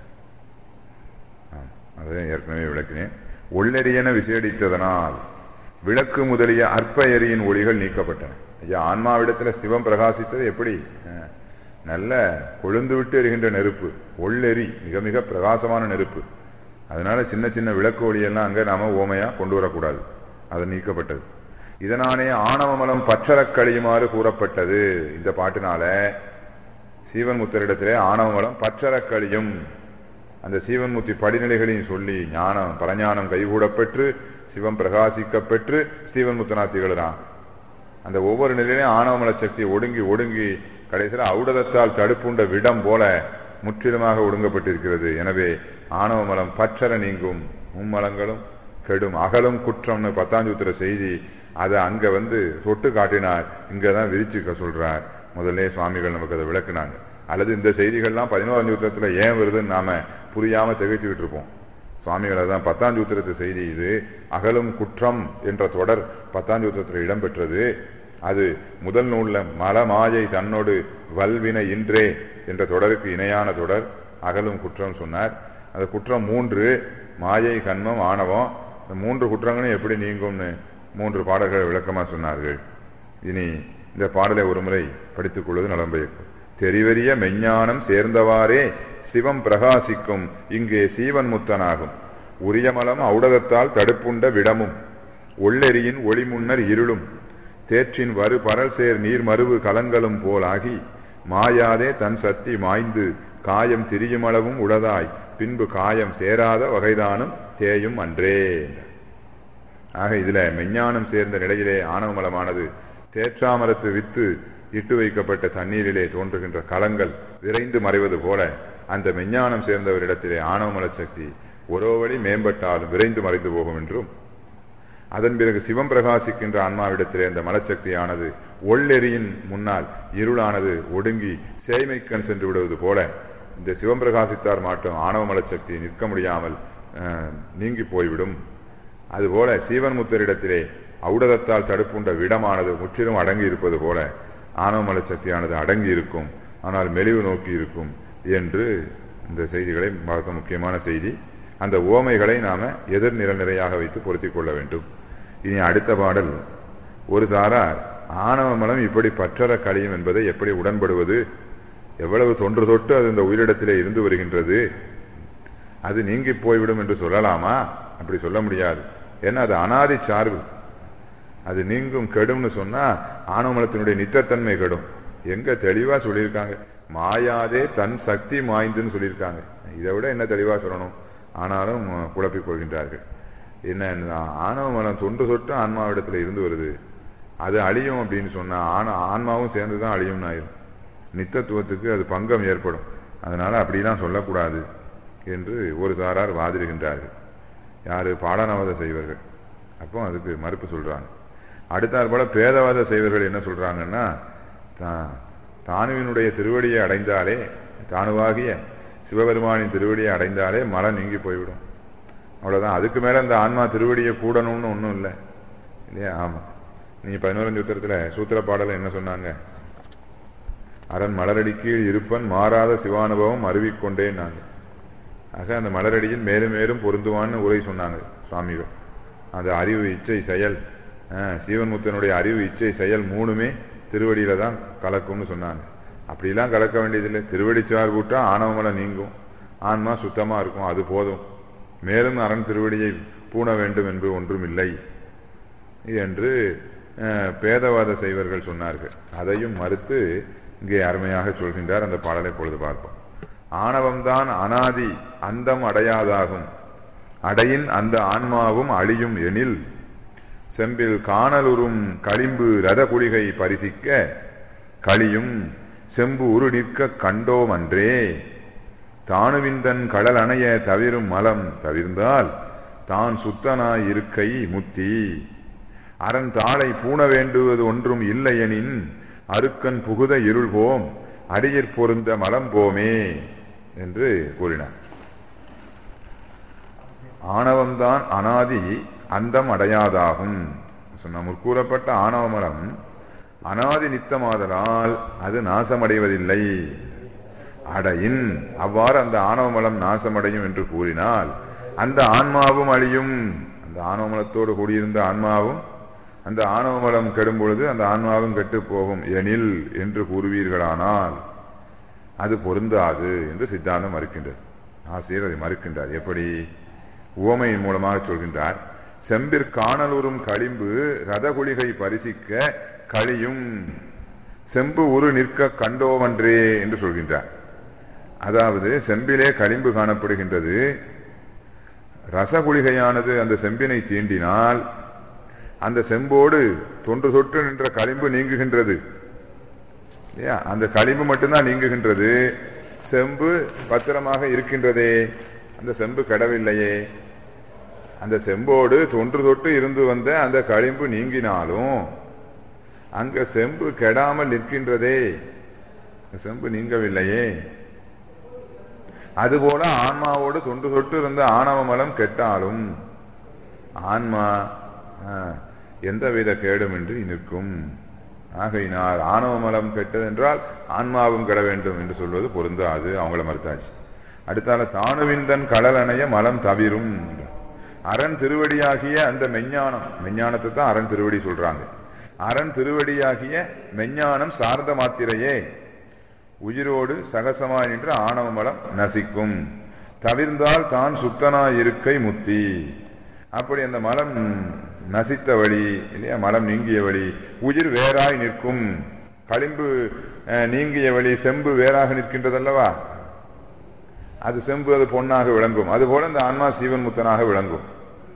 ஆம், அதை ஏற்கனவே விளக்கினேன் ஒள்ளெரியென விசேடித்ததனால் விளக்கு முதலிய அற்ப எரியின் ஒளிகள் நீக்கப்பட்டன ஐயா ஆன்மாவிடத்துல சிவம் பிரகாசித்தது எப்படி அஹ், நல்ல கொழுந்து விட்டு எரிகின்ற நெருப்பு ஒள்ளெரி மிக மிக பிரகாசமான நெருப்பு அதனால சின்ன சின்ன விளக்கு ஒளியெல்லாம் அங்க நாம ஓமையா கொண்டு வரக்கூடாது அது நீக்கப்பட்டது இதனாலே ஆணவமலம் பற்றறக் கழியுமாறு கூறப்பட்டது இந்த பாட்டினால சீவன் முத்தரிடத்திலே ஆணவமலம் பற்றறக் கழியும் அந்த சீவன்முத்தி படிநிலைகளையும் சொல்லி ஞானம் பரஞானம் கைகூடப் பெற்று சிவம் பிரகாசிக்கப் பெற்று சீவன் முத்தனா திகழ்கிறான் அந்த ஒவ்வொரு நிலையிலும் ஆணவமல சக்தி ஒடுங்கி ஒடுங்கி கடைசியில் ஔடதத்தால் தடுப்புண்ட விடம் போல முற்றிலுமாக ஒடுங்கப்பட்டிருக்கிறது எனவே ஆணவமலம் பற்றற நீங்கும் மும்மலங்களும் கெடும் அகலும் குற்றம்னு பத்தாஞ்சூத்திர செய்தி அதை அங்க வந்து தொட்டு காட்டினார் இங்கதான் விரிச்சுக்க சொல்றார் முதல்ல சுவாமிகள் நமக்கு அதை விளக்குனாங்க அல்லது இந்த செய்திகள்லாம் பதினோராம் சூத்திரத்துல ஏன் வருதுன்னு நாம புரியாம திகைச்சுக்கிட்டு இருப்போம் சுவாமிகள் அதான் பத்தாம் சூத்திரத்து செய்தி இது அகலும் குற்றம் என்ற தொடர் பத்தாம் சூத்திரத்தில் இடம்பெற்றது அது முதல் நூல்ல மலமாயை தன்னோடு வல்வினை இன்றே என்ற தொடருக்கு இணையான தொடர் அகலும் குற்றம் சொன்னார் அந்த குற்றம் மூன்று மாயை கண்மம் ஆணவம் இந்த மூன்று குற்றங்களும் எப்படி நீங்கும்னு மூன்று பாடல்களை விளக்கமா சொன்னார்கள் இனி இந்த பாடலை ஒருமுறை படித்துக் கொள்வது நலம் பயக்கும் தெரிவறிய மெஞ்ஞானம் சேர்ந்தவாறே சிவம் பிரகாசிக்கும் இங்கே சீவன் முத்தனாகும் உரியமலம் ஔடதத்தால் தடுப்புண்ட விடமும் ஒள்ளெரியின் ஒளி முன்னர் இருளும் தேற்றின் வரு பரல் சேர் நீர் மருவு கலங்களும் போலாகி மாயாதே தன் சக்தி மாய்ந்து காயம் திரியுமளவும் உளதாய் பின்பு காயம் சேராத வகைதானும் தேயும் அன்றே என்றார். ஆக இதுல மெஞ்ஞானம் சேர்ந்த நிலையிலே ஆணவமலமானது தேற்றாமரத்து வித்து இட்டு வைக்கப்பட்ட தண்ணீரிலே தோன்றுகின்ற கலங்கள் விரைந்து மறைவது போல அந்த மெஞ்ஞானம் சேர்ந்தவரிடத்திலே ஆணவமல சக்தி ஒரோ வழி மேம்பட்டாலும் விரைந்து மறைந்து போகும் என்றும் அதன் பிறகு சிவம் பிரகாசிக்கின்ற ஆன்மாவிடத்திலே அந்த மலச்சக்தியானது ஒள்ளெரியின் முன்னால் இருளானது ஒடுங்கி சேய்மைக்கண் சென்று விடுவது போல இந்த சிவம் பிரகாசித்தார் மாட்டும் ஆணவ மலச்சக்தி நிற்க முடியாமல் அஹ், நீங்கி போய்விடும் அதுபோல சீவன் முத்தரிடத்திலே ஔடதத்தால் தடுப்புண்ட விடமானது முற்றிலும் அடங்கி இருப்பது போல ஆணவ மலச்சக்தியானது அடங்கி இருக்கும் ஆனால் மெலிவு நோக்கி இருக்கும் என்று இந்த செய்திகளை பார்த்த முக்கியமான செய்தி அந்த ஓமைகளை நாம எதிர் நிரநிறையாக வைத்து பொருத்திக் கொள்ள வேண்டும் இனி அடுத்த பாடல் ஒரு சாரார் ஆணவ மலம் இப்படி பற்றற கழியும் என்பதை எப்படி உடன்படுவது எவ்வளவு தொன்று தொட்டு அது இந்த உயிரிடத்திலே இருந்து வருகின்றது அது நீங்கி போய்விடும் என்று சொல்லலாமா அப்படி சொல்ல முடியாது ஏன்னா அது அனாதி சார்பு அது நீங்கும் கெடும்னு சொன்னா ஆணவமலத்தினுடைய நித்தத்தன்மை கெடும் எங்க தெளிவா சொல்லியிருக்காங்க மாயாதே தன் சக்தி மாய்ந்துன்னு சொல்லியிருக்காங்க இதை விட என்ன தெளிவா சொல்லணும் ஆனாலும் அஹ், குழப்பிக் கொள்கின்றார்கள் என்ன ஆணவ மலம் தொன்று சொட்டு ஆன்மாவிடத்துல இருந்து வருது அது அழியும் அப்படின்னு சொன்னா ஆன ஆன்மாவும் சேர்ந்து தான் அழியும்னு ஆயிரும் நித்தத்துவத்துக்கு அது பங்கம் ஏற்படும் அதனால அப்படிலாம் சொல்லக்கூடாது என்று ஒரு சாரார் வாதிடுகின்றார்கள் யாரு பாடனவாத செய்வர்கள் அப்போ அதுக்கு மறுப்பு சொல்றாங்க அடுத்தாற் போல பேதவாத செய்வர்கள் என்ன சொல்றாங்கன்னா தா- தானுவினுடைய திருவடியை அடைந்தாலே தானுவாகிய சிவபெருமானின் திருவடியை அடைந்தாலே மலம் நீங்கி போய்விடும் அவ்வளவுதான் அதுக்கு மேல அந்த ஆன்மா திருவடியை கூடணும்னு ஒண்ணும் இல்லை இல்லையா ஆமா நீங்க பதினோராம் சூத்திரத்துல சூத்திர பாடல என்ன சொன்னாங்க அரண் மலரடி கீழ் இருப்பன் மாறாத சிவானுபவம் அருவிக்கொண்டேன் நான் ஆக அந்த மலரடியில் மேலும் மேலும் பொருந்துவான்னு உரை சொன்னாங்க சுவாமிகள் அந்த அறிவு இச்சை செயல் ஆஹ், சீவன்முத்தனுடைய அறிவு இச்சை செயல் மூணுமே திருவடியில தான் கலக்கும்னு சொன்னாங்க அப்படிலாம் கலக்க வேண்டியதில்லை திருவடி சார்புட்டா ஆணவமலம் நீங்கும் ஆன்மா சுத்தமா இருக்கும் அது போதும் மேலும் அரண் திருவடியை பூண வேண்டும் என்று ஒன்றும் இல்லை என்று அஹ், பேதவாத செய்வர்கள் சொன்னார்கள் அதையும் மறுத்து இங்கே அருமையாக சொல்கின்றார் அந்த பாடலை பொழுது பார்ப்போம் ஆணவம்தான் அனாதி அந்தம் அடையாதாகும் அடையின் அந்த ஆன்மாவும் அழியும் எனில் செம்பில் காணலுறும் களிம்பு ரத குளிகை பரிசிக்க களியும் செம்பு உரு நிற்க கண்டோம் அன்றே தானுவிந்தன் கடல் அணைய தவிரும் மலம் தவிர்ந்தால் தான் சுத்தனாய் இருக்கை முத்தி அரண் தாளை பூண வேண்டுவது ஒன்றும் இல்லையெனின் அருக்கன் புகுத இருள் போம் அடியிற் பொருந்த மலம் போமே என்று கூறினார் ஆணவம்தான் அனாதி அந்தம் அடையாதாகும் சொன்ன முற்கூறப்பட்ட ஆணவ மலம் அனாதி நித்தமாதலால் அது நாசமடைவதில்லை அடையின் அவ்வாறு அந்த ஆணவ மலம் நாசமடையும் என்று கூறினால் அந்த ஆன்மாவும் அழியும் அந்த ஆணவ மலத்தோடு கூடியிருந்த ஆன்மாவும் அந்த ஆணவ மலம் கெடும் பொழுது அந்த ஆன்மாவும் கெட்டு போகும் எனில் என்று கூறுவீர்களானால் அது பொருந்தாது என்று சித்தாந்தம் மறுக்கின்றது ஆசிரியர் அதை மறுக்கின்றார் எப்படி உவமையின் மூலமாக சொல்கின்றார் செம்பிற் காணலுறும் களிம்பு ரதகுளிகை பரிசிக்க களியும் செம்பு உரு நிற்க கண்டோவன்றே என்று சொல்கின்றார் அதாவது செம்பிலே களிம்பு காணப்படுகின்றது ரசகுளிகையானது அந்த செம்பினை தீண்டினால் அந்த செம்போடு தொன்று தொட்டு நின்ற களிம்பு நீங்குகின்றது இல்லையா அந்த களிம்பு மட்டும்தான் நீங்குகின்றது செம்பு பத்திரமாக இருக்கின்றதே அந்த செம்பு கெடவில்லையே அந்த செம்போடு தொன்று தொட்டு இருந்து வந்த அந்த களிம்பு நீங்கினாலும் அங்க செம்பு கெடாமல் நிற்கின்றதே அந்த செம்பு நீங்கவில்லையே அதுபோல ஆன்மாவோடு தொன்று தொட்டு இருந்த ஆணவ மலம் கெட்டாலும் ஆன்மா ஆஹ், எந்தவித கேடுமின்றி நிற்கும் ஆகையினால் ஆணவ மலம் கெட்டதென்றால் ஆன்மாவும் கெட வேண்டும் என்று சொல்வது பொருந்தாது அவங்கள மறுத்தாச்சு அடுத்தால தானுவிந்தன் கடல் அணைய மலம் தவிரும் அரண் திருவடியாகிய அந்த மெஞ்ஞானம் மெஞ்ஞானத்தை தான் அரண் திருவடி சொல்றாங்க அரண் திருவடியாகிய மெஞ்ஞானம் சார்ந்த மாத்திரையே உயிரோடு சகசமாய் நின்று ஆணவ மலம் நசிக்கும் தவிர்ந்தால் தான் சுத்தனாய் இருக்கை முத்தி அப்படி அந்த மலம் நசித்த வழி இல்லையா மலம் நீங்கிய வழி உயிர் வேறாய் நிற்கும் களிம்பு அஹ், நீங்கிய வழி செம்பு வேறாக நிற்கின்றதல்லவா அது செம்பு அது பொன்னாக விளங்கும் அதுபோல இந்த ஆன்மா சீவன் முத்தனாக விளங்கும்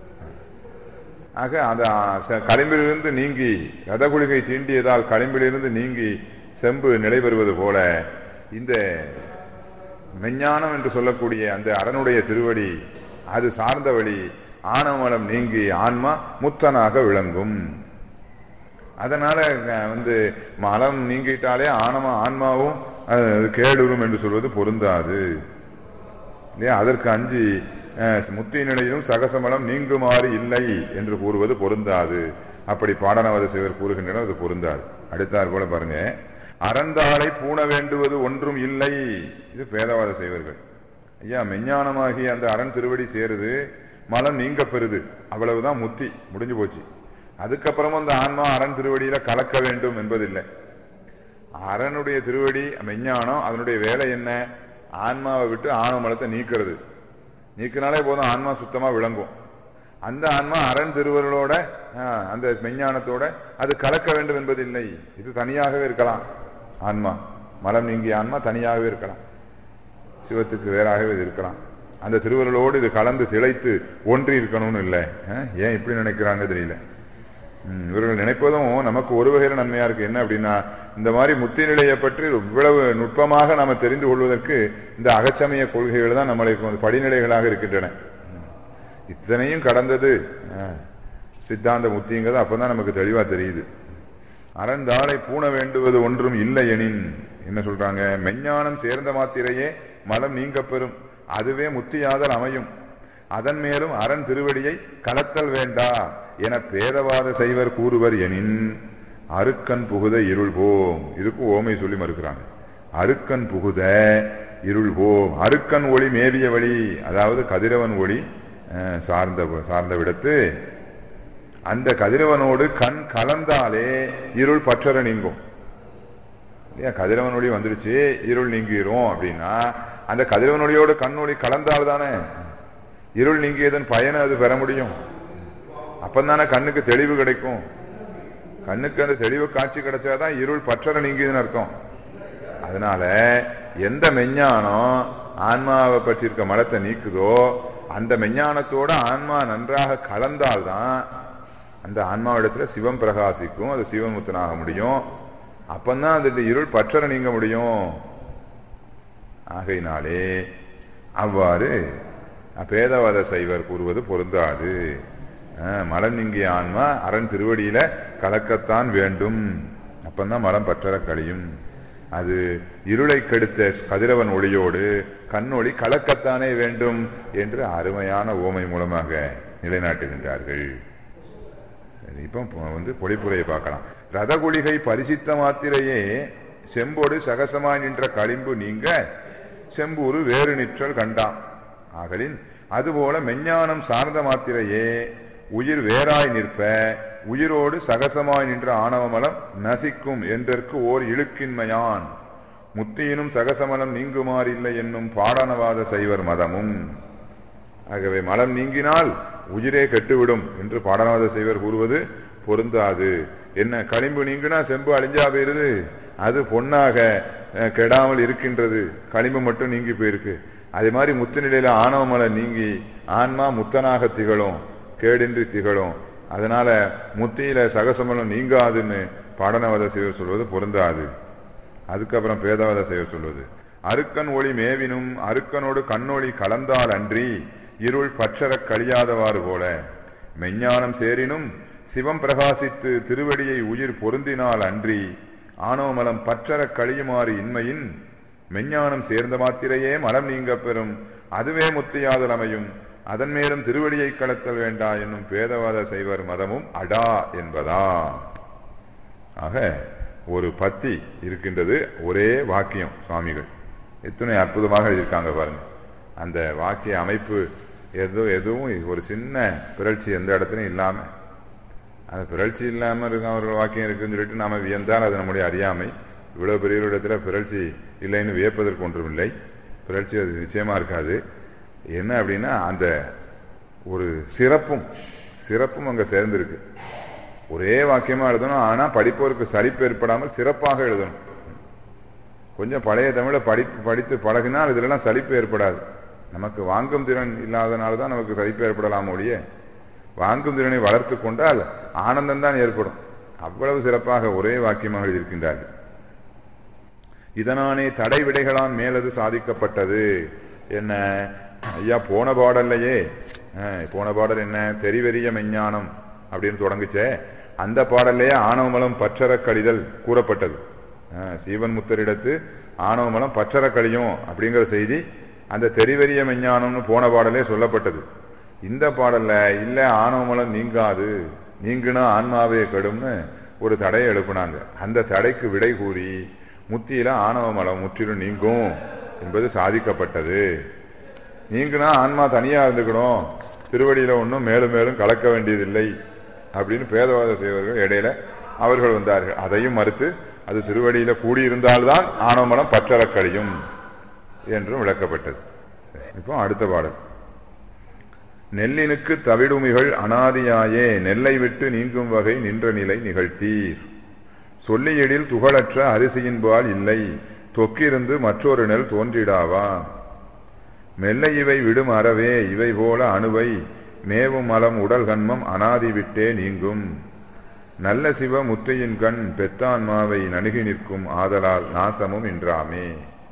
ஆக அந்த ச- களிம்பிலிருந்து நீங்கி ரதகுளிகை தீண்டியதால் களிம்பிலிருந்து நீங்கி செம்பு நிலை பெறுவது போல இந்த மெஞ்ஞானம் என்று சொல்லக்கூடிய அந்த அரணுடைய திருவடி அது சார்ந்த வழி ஆணவமலம் நீங்கி ஆன்மா முத்தனாக விளங்கும் அதனால அஹ், வந்து மலம் நீங்கிட்டாலே ஆணவ ஆன்மாவும் அஹ், அது கேடுறும் என்று சொல்வது பொருந்தாது இல்லையா அதற்கு அஞ்சி அஹ், முத்தி நிலையிலும் சகசமலம் நீங்குமாறு இல்லை என்று கூறுவது பொருந்தாது அப்படி பாடனவத சிவர் கூறுகின்றனர் அது பொருந்தாது அடுத்தாற் போல பாருங்க அறந்தாளை பூண வேண்டுவது ஒன்றும் இல்லை இது பேதவாத செய்வர்கள் ஐயா மெஞ்ஞானமாகிய அந்த அரண் திருவடி சேருது மலம் நீங்க பெறுது அவ்வளவுதான் முத்தி முடிஞ்சு போச்சு அதுக்கப்புறமும் அந்த ஆன்மா அரண் திருவடியில கலக்க வேண்டும் என்பதில்லை அரனுடைய திருவடி மெஞ்ஞானம் அதனுடைய வேலை என்ன ஆன்மாவை விட்டு ஆணவ மலத்தை நீக்கிறது நீக்கினாலே போதும் ஆன்மா சுத்தமா விளங்கும் அந்த ஆன்மா அரண் திருவருளோட ஆ, அந்த மெஞ்ஞானத்தோட அது கலக்க வேண்டும் என்பதில்லை இது தனியாகவே இருக்கலாம் ஆன்மா மலம் நீங்கிய ஆன்மா தனியாகவே இருக்கலாம் சிவத்துக்கு வேறாகவே இது இருக்கலாம் அந்த திருவருளோடு இது கலந்து திளைத்து ஒன்றி இருக்கணும்னு இல்லை ஆ, ஏன் இப்படி நினைக்கிறாங்க தெரியல ம், இவர்கள் நினைப்பதும் நமக்கு ஒரு வகையில் நன்மையா இருக்கு என்ன அப்படின்னா இந்த மாதிரி முத்தி நிலையை பற்றி இவ்வளவு நுட்பமாக நாம தெரிந்து கொள்வதற்கு இந்த அகச்சமய கொள்கைகள் தான் நம்மளை கொஞ்சம் படிநிலைகளாக இருக்கின்றன ம். இத்தனையும் கடந்தது ஆ, சித்தாந்த முத்திங்கிறது அப்பதான் நமக்கு தெளிவா தெரியுது அறந்தாளை பூண வேண்டுவது ஒன்றும் இல்லை எனின் என்ன சொல்றாங்க மெஞ்ஞானம் சேர்ந்த மாத்திரையே மலம் நீங்க பெறும் அதுவே முத்தியாதல் அமையும் அதன் மேலும் அரண் திருவடியை கலத்தல் வேண்டா என பேதவாத செய்வர் கூறுவர் எனின் அருக்கன் புகுத இருள் போம் இதுக்கு ஓமை சொல்லி மறுக்கிறாங்க அருக்கன் புகுத இருள் போம் அருக்கன் ஒளி மேவிய வழி அதாவது கதிரவன் ஒளி அஹ், சார்ந்த சார்ந்த விடத்து அந்த கதிரவனோடு கண் கலந்தாலே இருள் பற்றற நீங்கும் இல்லையா கதிரவன் ஒளி வந்துருச்சு இருள் நீங்கிரும் அப்படின்னா அந்த கதிரவன் ஒளியோடு கண் ஒளி கலந்தால் தானே இருள் நீங்கியதன் பயனை அது பெற முடியும் அப்பந்தானே கண்ணுக்கு தெளிவு கிடைக்கும் கண்ணுக்கு அந்த தெளிவு காட்சி கிடைச்சாதான் இருள் பற்றற நீங்கியதுன்னு அர்த்தம் அதனால எந்த மெஞ்ஞானம் ஆன்மாவை பற்றி இருக்க மலத்தை நீக்குதோ அந்த மெஞ்ஞானத்தோட ஆன்மா நன்றாக கலந்தால்தான் அந்த ஆன்மாவிடத்துல சிவம் பிரகாசிக்கும் அது சிவமுத்தனாக முடியும் அப்பந்தான் அது இருள் பற்றற நீங்க முடியும் ஆகையினாலே அவ்வாறு பேதவாத சைவர் கூறுவது பொருந்தாது அஹ், மலம் நீங்கிய ஆன்மா அரண் திருவடியில கலக்கத்தான் வேண்டும் அப்பந்தான் மலம் பற்றற கழியும் அது இருளை கெடுத்த கதிரவன் ஒளியோடு கண்ணொளி கலக்கத்தானே வேண்டும் என்று அருமையான ஓமை மூலமாக நிலைநாட்டுகின்றார்கள் சரி, இப்போ ப- வந்து பொழிப்புரையை பார்க்கலாம் ரதகுளிகை பரிசித்த மாத்திரையே செம்போடு சகசமாய் நின்ற களிம்பு நீங்க செம்பூரு வேறு நிற்றல் கண்டான் ஆகலின் அதுபோல மெஞ்ஞானம் சார்ந்த மாத்திரையே உயிர் வேறாய் நிற்ப உயிரோடு சகசமாய் நின்ற ஆணவமலம் நசிக்கும் என்றற்கு ஓர் இழுக்கின்மையான் முத்தியினும் சகசமலம் நீங்குமாறில்லை என்னும் பாடனவாத சைவர் மதமும் ஆகவே மலம் நீங்கினால் உயிரே கெட்டுவிடும் என்று பாடநாத செய்வர் கூறுவது பொருந்தாது என்ன களிம்பு நீங்கினா செம்பு அழிஞ்சா போயிருது அது பொன்னாக அஹ், கெடாமல் இருக்கின்றது களிம்பு மட்டும் நீங்கி போயிருக்கு அதே மாதிரி முத்து நிலையில ஆணவ மலம் நீங்கி ஆன்மா முத்தனாக திகழும் கேடின்றி திகழும் அதனால முத்தியில சகசமலம் நீங்காதுன்னு பாடனவத செய்வர் சொல்வது பொருந்தாது அதுக்கப்புறம் பேதவாத செய்ய சொல்வது அருக்கன் ஒளி மேவினும் அருக்கனோடு கண்ணொளி கலந்தால் அன்றி இருள் பற்றறக் கழியாதவாறு போல மெஞ்ஞானம் சேரினும் சிவம் பிரகாசித்து திருவடியை உயிர் பொருந்தினால் அன்றி ஆணவமலம் பற்றறக் கழியுமாறு இன்மையின் மெஞ்ஞானம் சேர்ந்த மாத்திரையே மலம் நீங்கப் பெறும் அதுவே முத்தியாதல் அமையும் அதன் மேலும் திருவடியை கலத்தல் வேண்டா என்னும் பேதவாத செய்வர் மதமும் அடா என்பதா ஆக ஒரு பத்தி இருக்கின்றது ஒரே வாக்கியம் சுவாமிகள் எத்தனை அற்புதமாக எழுதியிருக்காங்க பாருங்க அந்த வாக்கிய அமைப்பு எதோ எதுவும் ஒரு சின்ன பிறழ்ச்சி எந்த இடத்துலையும் இல்லாம அந்த பிறழ்ச்சி இல்லாம இருக்க ஒரு வாக்கியம் இருக்குன்னு சொல்லிட்டு நாம வியந்தால் அது நம்முடைய அறியாமை இவ்வளவு பெரியவரிடத்துல பிறழ்ச்சி இல்லைன்னு வியப்பதற்கு ஒன்றுமில்லை பிறழ்ச்சி அது நிச்சயமா இருக்காது என்ன அப்படின்னா அந்த ஒரு சிறப்பும் சிறப்பும் அங்க சேர்ந்திருக்கு ஒரே வாக்கியமா எழுதணும் ஆனா படிப்போருக்கு சலிப்பு ஏற்படாமல் சிறப்பாக எழுதணும் கொஞ்சம் பழைய தமிழை படி படித்து பழகினால் இதுலலாம் சலிப்பு ஏற்படாது நமக்கு வாங்கும் திறன் இல்லாதனால தான் நமக்கு சலிப்பு ஏற்படலாம் ஒழிய வாங்கும் திறனை வளர்த்து கொண்டால் ஆனந்தம் தான் ஏற்படும் அவ்வளவு சிறப்பாக ஒரே வாக்கியமாக எழுதியிருக்கின்றார்கள் இதனானே தடை விடைகளான் மேலது சாதிக்கப்பட்டது என்ன ஐயா போன பாடல்லையே அஹ், போன பாடல் என்ன தெரிவெறிய மெஞ்ஞானம் அப்படின்னு தொடங்குச்சே அந்த பாடல்லையே ஆணவமலம் பற்றற கழிதல் கூறப்பட்டது அஹ், சீவன் முத்தரிடத்து ஆணவமலம் பற்றற கழியும் அப்படிங்கிற செய்தி அந்த தெரிவெறிய மெஞ்ஞானம்னு போன பாடலே சொல்லப்பட்டது இந்த பாடல்ல இல்ல ஆணவமலம் நீங்காது நீங்குனா ஆன்மாவே கெடும்னு ஒரு தடையை எழுப்புனாங்க அந்த தடைக்கு விடை கூறி முத்தியில ஆணவ மலம் முற்றிலும் நீங்கும் என்பது சாதிக்கப்பட்டது நீங்குனா ஆன்மா தனியா இருந்துக்கணும் திருவடியில ஒன்றும் மேலும் மேலும் கலக்க வேண்டியதில்லை அப்படின்னு பேதவாத செய்வர்கள் இடையில அவர்கள் வந்தார்கள் அதையும் மறுத்து அது திருவடியில கூடியிருந்தால்தான் ஆணவ மலம் பற்றறக் கழியும் என்றும் விளக்கப்பட்டது சரி, இப்போ அடுத்த பாடல் நெல்லினுக்கு தவிடுமிகள் அனாதியாயே நெல்லை விட்டு நீங்கும் வகை நின்ற நிலை நிகழ்த்தீர் சொல்லியடில் துகளற்ற அரிசியின்பால் இல்லை தொக்கிருந்து மற்றொரு நெல் தோன்றிடாவா மெல்ல இவை விடும் அறவே இவை போல அணுவை மேவும் மலம் உடல் கண்மம் அனாதி விட்டே நீங்கும் நல்ல சிவ முத்தையின் கண் பெத்தான்மாவை நணுகி நிற்கும் ஆதலால் நாசமும் இன்றாமே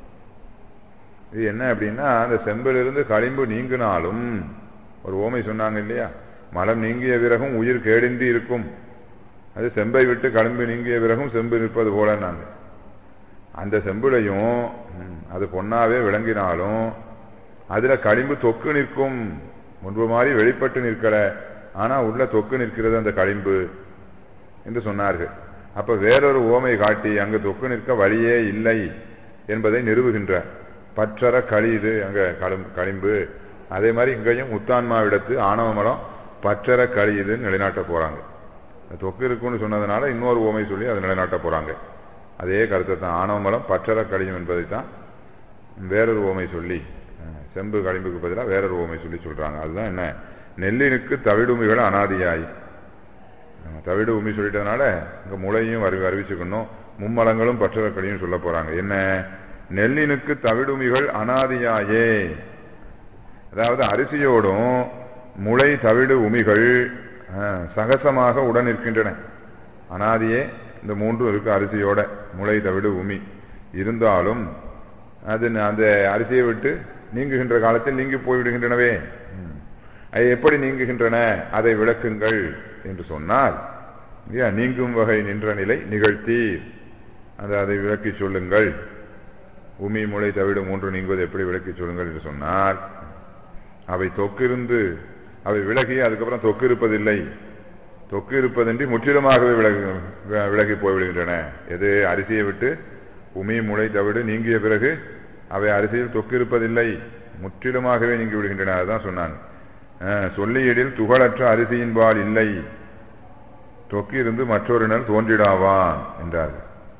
இது என்ன அப்படின்னா அந்த செம்பிலிருந்து களிம்பு நீங்கினாலும் ஒரு ஓமை சொன்னாங்க இல்லையா மலம் நீங்கிய பிறகும் உயிர் கேடின்றி இருக்கும் அது செம்பை விட்டு களிம்பு நீங்கிய பிறகும் செம்பு நிற்பது போலன்னாங்க அந்த செம்புலையும் ம், அது பொன்னாவே விளங்கினாலும் அதுல களிம்பு தொக்கு நிற்கும் முன்பு மாதிரி வெளிப்பட்டு நிற்கல ஆனா உள்ள தொக்கு நிற்கிறது அந்த களிம்பு என்று சொன்னார்கள் அப்ப வேறொரு ஓமை காட்டி அங்கு தொக்கு நிற்க வழியே இல்லை என்பதை நிறுவுகின்றார் பற்றற களிது அங்க களும் களிம்பு அதே மாதிரி இங்கேயும் முத்தான்மாவிடத்து ஆணவ மலம் பற்றற கழியுதுன்னு நிலைநாட்ட போறாங்க இந்த தொக்கு இருக்குன்னு சொன்னதுனால இன்னொரு ஓமை சொல்லி அதை நிலைநாட்ட போறாங்க அதே கருத்தை தான் ஆணவ மலம் பற்றற கழியும் என்பதை தான் வேறொரு ஓமை சொல்லி அஹ், செம்பு களிம்புக்கு பதிலாக வேறொரு ஓமை சொல்லி சொல்றாங்க அதுதான் என்ன நெல்லினுக்கு தவிடுமிகள் அனாதியாய் நம்ம தவிடு உமி சொல்லிட்டதுனால இங்க முளையும் அறிவி அறிவிச்சுக்கணும் மும்மலங்களும் பற்றறக்கடியும் சொல்ல போறாங்க என்ன நெல்லினுக்கு தவிடுமிகள் அனாதியாயே அதாவது அரிசியோடும் முளை தவிடு உமிகள் அஹ், சகசமாக உடன் இருக்கின்றன அனாதியே இந்த மூன்றும் இருக்கு அரிசியோட முளை தவிடு உமி இருந்தாலும் அது ந- அந்த அரிசியை விட்டு நீங்குகின்ற காலத்தில் நீங்கி போய்விடுகின்றனவே ம். அது எப்படி நீங்குகின்றன அதை விளக்குங்கள் என்று சொன்னால் இல்லையா நீங்கும் வகை நின்ற நிலை நிகழ்த்தீர் அது அதை விளக்கி சொல்லுங்கள் உமி முளை தவிடு மூன்று நீங்குவது எப்படி விளக்கி சொல்லுங்கள் என்று சொன்னால் அவை தொக்கிருந்து அவை விலகி அதுக்கப்புறம் தொக்கு இருப்பதில்லை தொக்கு இருப்பதின்றி முற்றிலுமாகவே விலகி வி- விலகி போய்விடுகின்றன எது அரிசியை விட்டு உமி முளை தவிடு நீங்கிய பிறகு அவை அரிசியில் தொக்கு இருப்பதில்லை முற்றிலுமாகவே நீங்கி விடுகின்றன அதுதான் சொன்னாங்க அஹ், சொல்லியடில் துகளற்ற அரிசியின்பால் இல்லை தொக்கு இருந்து மற்றொரு நாள் தோன்றிடாவான் என்றார்கள்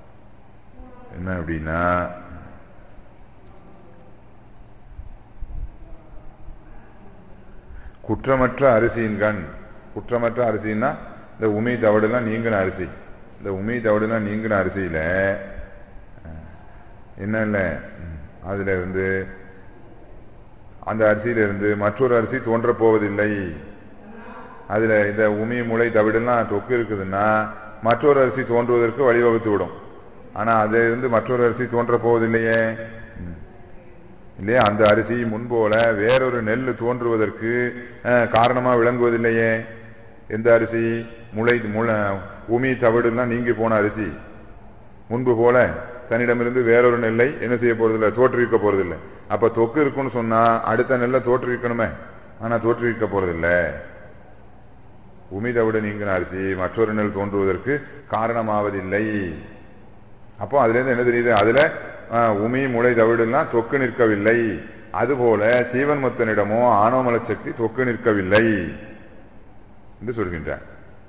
என்ன அப்படின்னா குற்றமற்ற அரிசியின் கண் குற்றமற்ற அரிசின்னா இந்த உமி தவிடுலாம் நீங்கின அரிசி இந்த உமி தவிடுலாம் நீங்கின அரிசியில அஹ், என்ன இல்லை அதுல இருந்து அந்த அரிசியில இருந்து மற்றொரு அரிசி தோன்றப் போவதில்லை அதுல இந்த உமி முளை தவிடெல்லாம் தொக்கு இருக்குதுன்னா மற்றொரு அரிசி தோன்றுவதற்கு வழிவகுத்து விடும் ஆனா அதுல இருந்து மற்றொரு அரிசி தோன்றப் போவதில்லையே ம். இல்லையா அந்த அரிசி முன்போல வேறொரு நெல் தோன்றுவதற்கு அஹ், காரணமா விளங்குவதில்லையே எந்த அரிசி முளை முள உமி தவிடுலாம் நீங்கி போன அரிசி முன்பு போல தன்னிடமிருந்து வேறொரு நெல்லை என்ன செய்ய போறதில்லை தோற்றுவிக்க போறதில்லை அப்ப தொக்கு இருக்குன்னு சொன்னா அடுத்த நெல்லை தோற்றுவிக்கணுமே ஆனா தோற்றுவிக்க போறதில்லை உமி தவிட நீங்கின அரிசி மற்றொரு நெல் தோன்றுவதற்கு காரணமாவதில்லை அப்போ அதுல இருந்து என்ன தெரியுது அதுல ஆஹ், உமி முளை தவிடுலாம் தொக்கு நிற்கவில்லை அதுபோல சீவன் முத்தனிடமோ ஆணவமல சக்தி தொக்கு நிற்கவில்லை என்று சொல்கின்றார்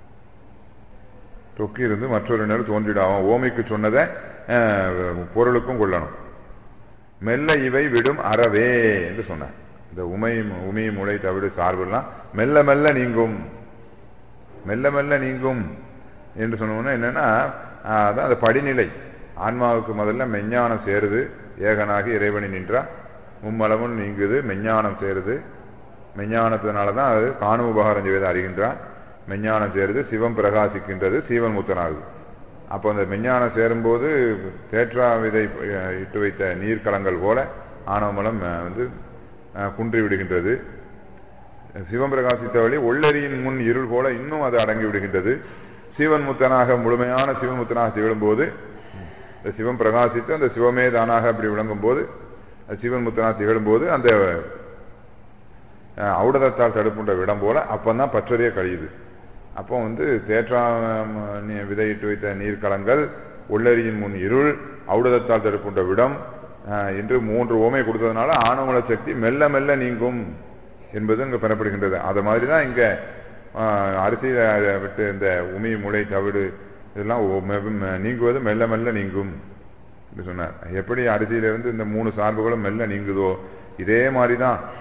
தொக்கு இருந்து மற்றொரு நெல் தோன்றிடாவும் ஓமைக்கு சொன்னதை ஆஹ், பொருளுக்கும் கொள்ளணும் மெல்ல இவை விடும் அறவே என்று சொன்னார் இந்த உமை உமி முளை தவிடு சார்பெல்லாம் மெல்ல மெல்ல நீங்கும் மெல்ல மெல்ல நீங்கும் என்று சொன்னோம்னா என்னன்னா ஆஹ், அதான் அந்த படிநிலை ஆன்மாவுக்கு முதல்ல மெஞ்ஞானம் சேருது ஏகனாகி இறைவனி நின்றா மும்மலமும் நீங்குது மெஞ்ஞானம் சேருது மெஞ்ஞானத்தினால தான் அது காணும் உபகாரம் செய்வதை அறிகின்றான் மெஞ்ஞானம் சேருது சிவம் பிரகாசிக்கின்றது சீவன் முத்தனாகுது அப்போ அந்த மெஞ்ஞானம் சேரும்போது தேற்றா விதை அஹ், இட்டு வைத்த நீர்க்கலங்கள் போல ஆணவமலம் அஹ், வந்து அஹ், குன்றி விடுகின்றது சிவம் பிரகாசித்த வழி ஒள்ளரியின் முன் இருள் போல இன்னும் அது அடங்கி விடுகின்றது சிவன் முத்தனாக முழுமையான சிவன் முத்தனாக திகழும்போது இந்த சிவம் பிரகாசித்து அந்த சிவமே தானாக அப்படி விளங்கும் போது அது சிவன் முத்தனாக திகழும்போது அந்த அஹ், ஔடதத்தால் தடுப்புன்ற விடம் போல அப்பந்தான் பற்றறிய கழியுது அப்போ வந்து தேற்றா அஹ், நீ- விதையிட்டு வைத்த நீர்க்கலங்கள் உள்ளரியின் முன் இருள் ஔடதத்தால் தடுப்புன்ற விடம் அஹ், என்று மூன்று ஓமை கொடுத்ததுனால ஆணவல சக்தி மெல்ல மெல்ல நீங்கும் என்பது இங்க பெறப்படுகின்றது அது மாதிரி தான் இங்க ஆஹ், அரிசியில அதை விட்டு இந்த உமி முளை தவிடு இதெல்லாம் ஒ- மெ- மெ- நீங்குவது மெல்ல மெல்ல நீங்கும் என்று சொன்னார் எப்படி அரிசியிலிருந்து இந்த மூணு சார்புகளும் மெல்ல நீங்குதோ இதே மாதிரி தான்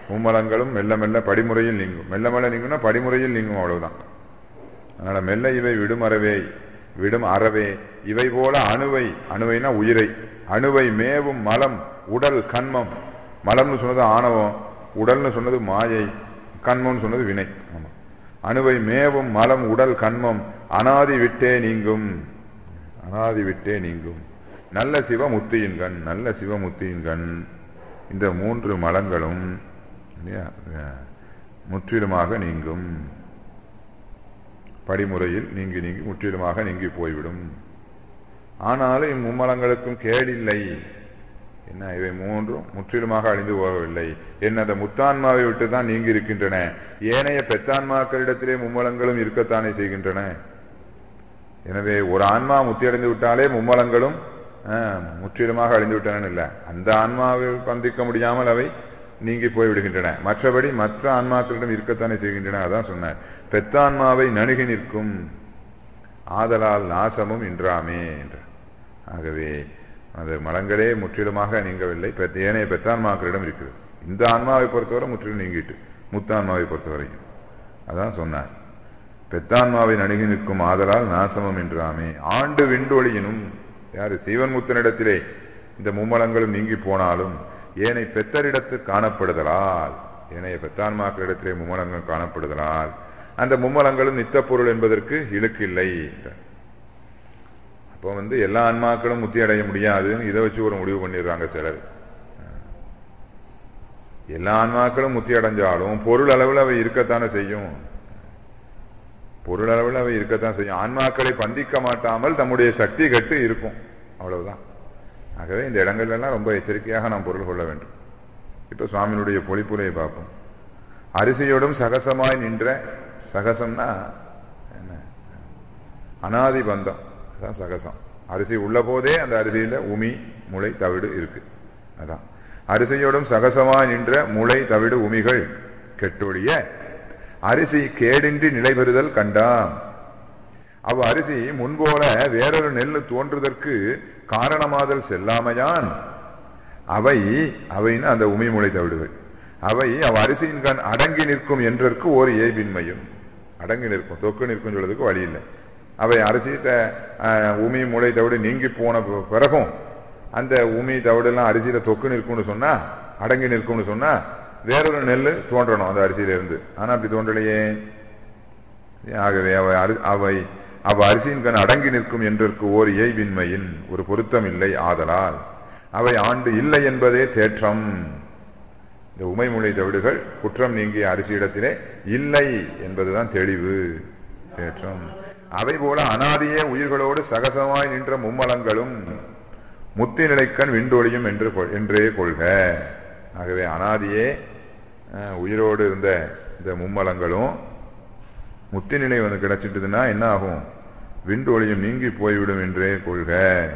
மும்மலங்களும் மெல்ல மெல்ல படிமுறையில் நீங்கும் மெல்ல மெல்ல நீங்கும்னா படிமுறையில் நீங்கும் அவ்வளவுதான் அதனால மெல்ல இவை விடும் அறவே விடும் அறவே இவை போல அணுவை அணுவைனா உயிரை அணுவை மேவும் மலம் உடல் கண்மம் மலம்னு சொன்னது ஆணவம் உடல்னு சொன்னது மாயை கண்மம்னு சொன்னது வினை ஆமா அணுவை மேவும் மலம் உடல் கண்மம் அனாதி விட்டே நீங்கும் அனாதி விட்டே நீங்கும் நல்ல சிவமுத்தியின் கண் நல்ல சிவமுத்தியின் கண் இந்த மூன்று மலங்களும் இல்லையா, அஹ், முற்றிலுமாக நீங்கும் படிமுறையில் நீங்கி நீங்கி முற்றிலுமாக நீங்கி போய்விடும் ஆனாலும் இம்மும்மலங்களுக்கும் கேடில்லை என்ன இவை மூன்றும் முற்றிலுமாக அழிந்து போகவில்லை என்ன அந்த முத்தான்மாவை விட்டு தான் நீங்கி இருக்கின்றன ஏனைய பெத்தான்மாக்களிடத்திலே மும்மலங்களும் இருக்கத்தானே செய்கின்றன எனவே ஒரு ஆன்மா முத்தியடைந்து விட்டாலே மும்மலங்களும் ஆஹ், முற்றிலுமாக அழிந்து விட்டன இல்லை அந்த ஆன்மாவை பந்திக்க முடியாமல் அவை நீங்கி போய் விடுகின்றன மற்றபடி மற்ற ஆன்மாக்களிடம் இருக்கத்தானே செய்கின்றன அதான் சொன்னேன் பெத்தான்மாவை நணுகி நிற்கும் ஆதலால் நாசமும் இன்றாமே என்று ஆகவே அந்த மலங்களே முற்றிலுமாக நீங்கவில்லை பெத்த ஏனைய பெத்தான்மாக்களிடம் இருக்கிறது இந்த ஆன்மாவை பொறுத்தவரை முற்றிலும் நீங்கிட்டு முத்தான்மாவை பொறுத்தவரைக்கும் அதான் சொன்னார் பெத்தான்மாவை நணுகி நிற்கும் ஆதலால் நாசமும் என்றாமே ஆண்டு விண்டொழியினும் யாரு சீவன் முத்தனிடத்திலே இந்த மும்மலங்களும் நீங்கி போனாலும் ஏனை பெத்தரிடத்து காணப்படுதலால் ஏனைய பெத்தான்மாக்களிடத்திலே மும்மலங்கள் காணப்படுதலால் அந்த மும்மலங்களும் நித்த பொருள் என்பதற்கு இழுக்கு இல்லை என்றார். அப்போ வந்து எல்லா ஆன்மாக்களும் முத்தி அடைய முடியாதுன்னு இதை வச்சு ஒரு முடிவு பண்ணிடுறாங்க சிலர் எல்லா ஆன்மாக்களும் முத்தி அடைஞ்சாலும் பொருள் அளவில் அவை இருக்கத்தானே செய்யும் பொருள் அளவில் அவை இருக்கத்தான் செய்யும் ஆன்மாக்களை பந்திக்க மாட்டாமல் தம்முடைய சக்தி கட்டு இருக்கும் அவ்வளவுதான் ஆகவே இந்த இடங்கள்ல எல்லாம் ரொம்ப எச்சரிக்கையாக நாம் பொருள் கொள்ள வேண்டும் இப்ப சுவாமியினுடைய பொழிப்புரையை பார்ப்போம் அரிசியோடும் சகசமாய் நின்ற சகசம்னா என்ன அனாதி பந்தம் அதான் சகசம் அரிசி உள்ள போதே அந்த அரிசியில உமி முளை தவிடு இருக்கு அதான் அரிசியோடும் சகசமாய் நின்ற முளை தவிடு உமிகள் கெட்டொழிய அரிசி கேடின்றி நிலை பெறுதல் கண்டாம் அவ் அரிசி முன்போல வேறொரு நெல் தோன்றுதற்கு காரணமாதல் செல்லாமையான் அவை அவைன்னு அந்த உமி முளை தவிடுகள் அவை அவ் அரிசியின் கண் அடங்கி நிற்கும் என்றற்கு ஓர் ஏய்பின்மையும் அடங்கி நிற்கும் தொக்கு நிற்கும் சொல்றதுக்கு வழி இல்லை அவை அரிசிட்ட அஹ், உமி முளை தவிடு நீங்கி போன பி- பிறகும் அந்த உமி தவிடெல்லாம் அரிசியில தொக்கு நிற்கும்னு சொன்னா அடங்கி நிற்கும்னு சொன்னா வேறொரு நெல் தோன்றணும் அந்த அரிசியில இருந்து ஆனா அப்படி தோன்றலையே ஆகவே அவை அரி- அவை அவ அரிசியின் கண் அடங்கி நிற்கும் என்றற்கு ஓர் இயைபின்மையின் ஒரு பொருத்தம் இல்லை ஆதலால் அவை ஆண்டு இல்லை என்பதே தேற்றம் இந்த உமைமொழி தவிடுகள் குற்றம் நீங்கிய அரிசியிடத்திலே இல்லை என்பதுதான் தெளிவு தேற்றம் அவை போல அனாதியே உயிர்களோடு சகசமாய் நின்ற மும்மலங்களும் முத்தி நிலைக்கண் விண்டொழியும் என்று கொள்- என்றே கொள்க ஆகவே அனாதியே அஹ், உயிரோடு இருந்த இந்த மும்மலங்களும் முத்தி நிலை வந்து கிடைச்சிட்டுதுன்னா என்ன ஆகும் விண்டொழியும் நீங்கி போய்விடும் என்றே கொள்க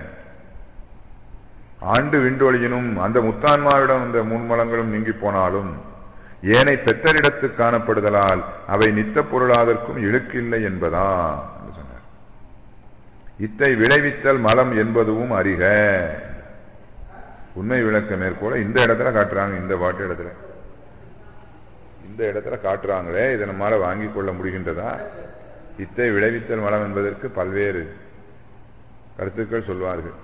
ஆண்டு விண்டொழியினும் அந்த முத்தான்மாவிடம் இந்த முன்மலங்களும் நீங்கி போனாலும் ஏனை பெத்தரிடத்து காணப்படுதலால் அவை நித்த பொருளாதற்கும் இழுக்கில்லை என்பதா என்று சொன்னார் இத்தை விளைவித்தல் மலம் என்பதுவும் அறிக உண்மை விளக்க மேற்கோள இந்த இடத்துல காட்டுறாங்க இந்த பாட்டு இடத்துல இந்த இடத்துல காட்டுறாங்களே இதை நம்மால வாங்கிக் கொள்ள முடிகின்றதா இத்தை விளைவித்தல் மலம் என்பதற்கு பல்வேறு கருத்துக்கள் சொல்வார்கள்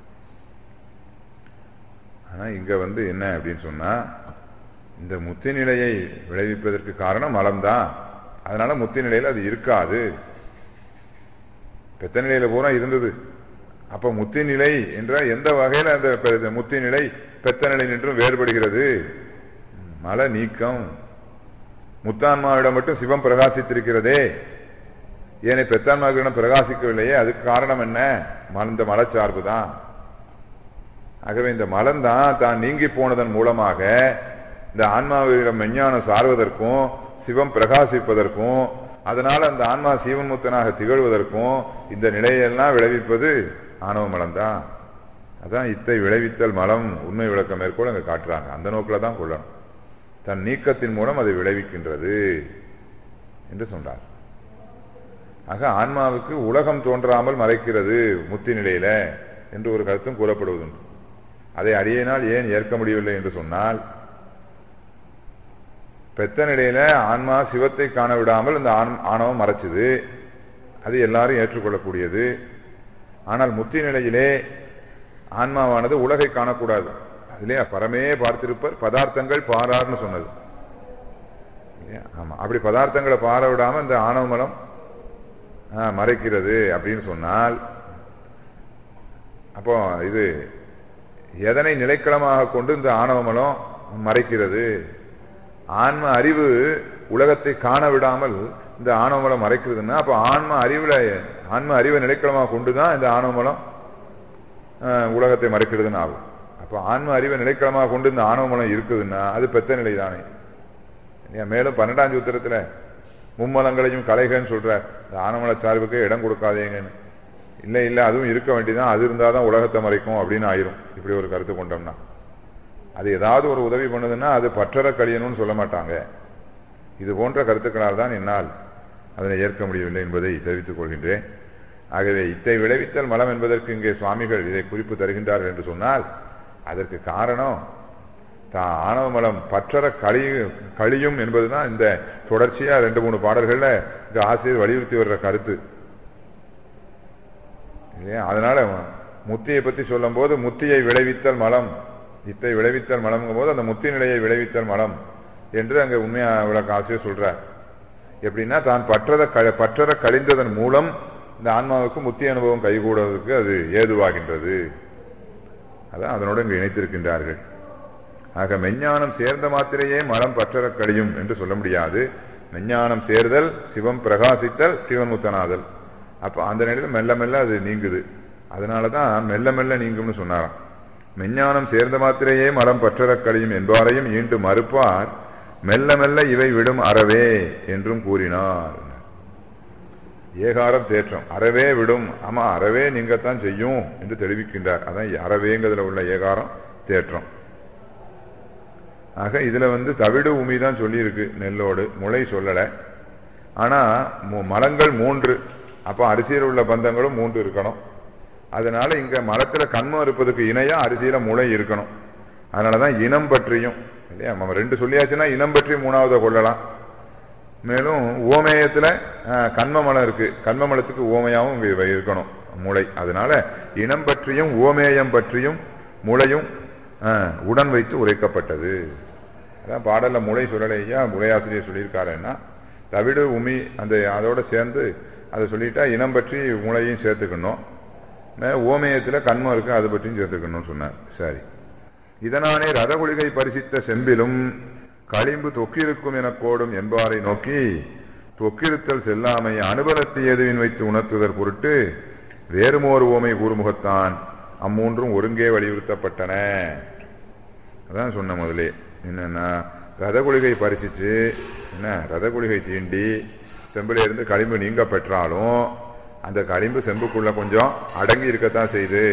ஆனா இங்க வந்து என்ன அப்படின்னு சொன்னா இந்த முத்தி நிலையை விளைவிப்பதற்கு காரணம் மலம்தான் அதனால முத்தி நிலையில அது இருக்காது பெத்த நிலையில பூரா இருந்தது அப்ப முத்தி நிலை என்ற எந்த வகையில அந்த பெ- இந்த முத்தி நிலை பெத்த நிலை நின்றும் வேறுபடுகிறது மல நீக்கம் முத்தான்மாவிடம் மட்டும் சிவம் பிரகாசித்திருக்கிறதே ஏனை பெத்தான்மாவிடம் பிரகாசிக்கவில்லையே அதுக்கு காரணம் என்ன ம- இந்த மலச்சார்பு தான் ஆகவே இந்த மலம்தான் தான் நீங்கி போனதன் மூலமாக இந்த ஆன்மாவிடம் மெஞ்ஞானம் சார்வதற்கும் சிவம் பிரகாசிப்பதற்கும் அதனால அந்த ஆன்மா சீவன் முத்தனாக திகழ்வதற்கும் இந்த நிலையெல்லாம் விளைவிப்பது ஆணவ மலம்தான் அதான் இத்தை விளைவித்தல் மலம் உண்மை விளக்கம் மேற்கோள் அங்க காட்டுறாங்க அந்த நோக்கில் தான் கொள்ளணும் தன் நீக்கத்தின் மூலம் அதை விளைவிக்கின்றது என்று சொன்னார் ஆக ஆன்மாவுக்கு உலகம் தோன்றாமல் மறைக்கிறது முத்தி நிலையில என்று ஒரு கருத்தும் கூறப்படுவதுண்டு அதை அடியினால் ஏன் ஏற்க முடியவில்லை என்று சொன்னால் பெத்த நிலையில ஆன்மா சிவத்தை காண விடாமல் இந்த ஆண் ஆணவம் மறைச்சுது அது எல்லாரும் ஏற்றுக்கொள்ளக்கூடியது ஆனால் முத்தி நிலையிலே ஆன்மாவானது உலகை காணக்கூடாது இல்லையா பரமே பார்த்திருப்பர் பதார்த்தங்கள் பாரார்னு சொன்னது இல்லையா ஆமா அப்படி பதார்த்தங்களை பார விடாம இந்த ஆணவ மலம் ஆ, மறைக்கிறது அப்படின்னு சொன்னால் அப்போ இது எதனை நிலைக்களமாக கொண்டு இந்த ஆணவ மலம் மறைக்கிறது ஆன்ம அறிவு உலகத்தை காண விடாமல் இந்த ஆணவ மலம் மறைக்கிறதுன்னா அப்போ ஆன்ம அறிவுல ஆன்ம அறிவை நிலைக்களமாக கொண்டு தான் இந்த ஆணவ மலம் ஆஹ், உலகத்தை மறைக்கிறதுன்னு ஆகும் அப்போ ஆன்ம அறிவை நிலைக்களமாக கொண்டு இந்த ஆணவ மலம் இருக்குதுன்னா அது பெத்த நிலை தானே இல்லையா? மேலும் பன்னெண்டாம் சூத்திரத்துல மும்மலங்களையும் கலைகன்னு சொல்றார் இந்த ஆனமல சார்புக்கு இடம் கொடுக்காதீங்கன்னு இல்லை இல்லை அதுவும் இருக்க வேண்டியதான் அது இருந்தால் தான் உலகத்தை மறைக்கும் அப்படின்னு ஆயிரும் இப்படி ஒரு கருத்து கொண்டோம்னா அது ஏதாவது ஒரு உதவி பண்ணுதுன்னா அது பற்றற கழியணும்னு சொல்ல மாட்டாங்க இது போன்ற கருத்துக்களால் தான் என்னால் அதனை ஏற்க முடியவில்லை என்பதை தெரிவித்துக் கொள்கின்றேன் ஆகவே இத்தை விளைவித்தல் மலம் என்பதற்கு இங்கே சுவாமிகள் இதை குறிப்பு தருகின்றார்கள் என்று சொன்னால் அதற்கு காரணம் தான் ஆணவ மலம் பற்றற கழி கழியும் என்பதுதான் இந்த தொடர்ச்சியா ரெண்டு மூணு பாடல்கள்ல இந்த ஆசிரியர் வலியுறுத்தி வர்ற கருத்து இல்லையா அதனால முத்தியை பத்தி சொல்லும் போது முத்தியை விளைவித்தல் மலம் இத்தை விளைவித்தல் மலம்ங்கும் போது அந்த முத்தி நிலையை விளைவித்தல் மலம் என்று அங்க உண்மையா விளக்க ஆசிரியர் சொல்றார் எப்படின்னா தான் பற்றத க- பற்றற கழிந்ததன் மூலம் இந்த ஆன்மாவுக்கு முத்தி அனுபவம் கைகூடுவதற்கு அது ஏதுவாகின்றது அதான் அதனோடு இங்கு இணைத்திருக்கின்றார்கள் ஆக மெஞ்ஞானம் சேர்ந்த மாத்திரையே மலம் பற்றற கழியும் என்று சொல்ல முடியாது மெஞ்ஞானம் சேர்தல் சிவம் பிரகாசித்தல் சிவன் முத்தனாதல் அப்ப அந்த நிலையில மெல்ல மெல்ல அது நீங்குது அதனால தான் மெல்ல மெல்ல நீங்கும்னு சொன்னாராம் மெஞ்ஞானம் சேர்ந்த மாத்திரையே மலம் பற்றற கழியும் என்பாரையும் ஈண்டு மறுப்பார் மெல்ல மெல்ல இவை விடும் அறவே என்றும் கூறினார் ஏகாரம் தேற்றம் அறவே விடும் ஆமா அறவே நீங்கத்தான் செய்யும் என்று தெரிவிக்கின்றார் அதான் அறவேங்கிறதுல உள்ள ஏகாரம் தேற்றம் ஆக இதுல வந்து தவிடு உமி தான் சொல்லியிருக்கு நெல்லோடு முளை சொல்லல ஆனா மு- மலங்கள் மூன்று அப்ப அரிசியில் உள்ள பந்தங்களும் மூன்று இருக்கணும் அதனால இங்க மலத்துல கண்மம் இருப்பதுக்கு இணையா அரிசியில முளை இருக்கணும் அதனாலதான் இனம் பற்றியும் இல்லையா நம்ம ரெண்டு சொல்லியாச்சுன்னா இனம் பற்றி மூணாவதை கொள்ளலாம் மேலும் ஓமேயத்துல அஹ், கண்ம மலம் இருக்கு கண்ம மலத்துக்கு ஓமையாவும் இங்க இவை இருக்கணும் முளை அதனால இனம் பற்றியும் ஓமேயம் பற்றியும் முளையும் அஹ், உடன் வைத்து உரைக்கப்பட்டது அதான் பாடல்ல முளை சொல்லலையா முளையாசிரியர் சொல்லியிருக்காருன்னா தவிடு உமி அந்த அதோட சேர்ந்து அதை சொல்லிட்டா இனம் பற்றி முளையும் சேர்த்துக்கணும் மே- ஓமேயத்துல கண்மம் இருக்கு அதை பற்றியும் சேர்த்துக்கணும்னு சொன்னார் சரி இதனானே ரதகுளிகை பரிசித்த செம்பிலும் களிம்பு தொக்கிருக்கும் எனக் கோடும் என்பாரை நோக்கி தொக்கிருத்தல் செல்லாமை அனுபலத்தை எதுவின் வைத்து உணர்த்துதற் பொருட்டு வேறுமோர் ஓமை கூறுமுகத்தான் அம்மூன்றும் ஒருங்கே வலியுறுத்தப்பட்டன அதான் சொன்ன முதலே என்னன்னா ரதகுளிகை பரிசிச்சு என்ன ரதகுளிகை தீண்டி செம்பில இருந்து களிம்பு நீங்க பெற்றாலும் அந்த களிம்பு செம்புக்குள்ள கொஞ்சம் அடங்கி இருக்கத்தான் செய்யுது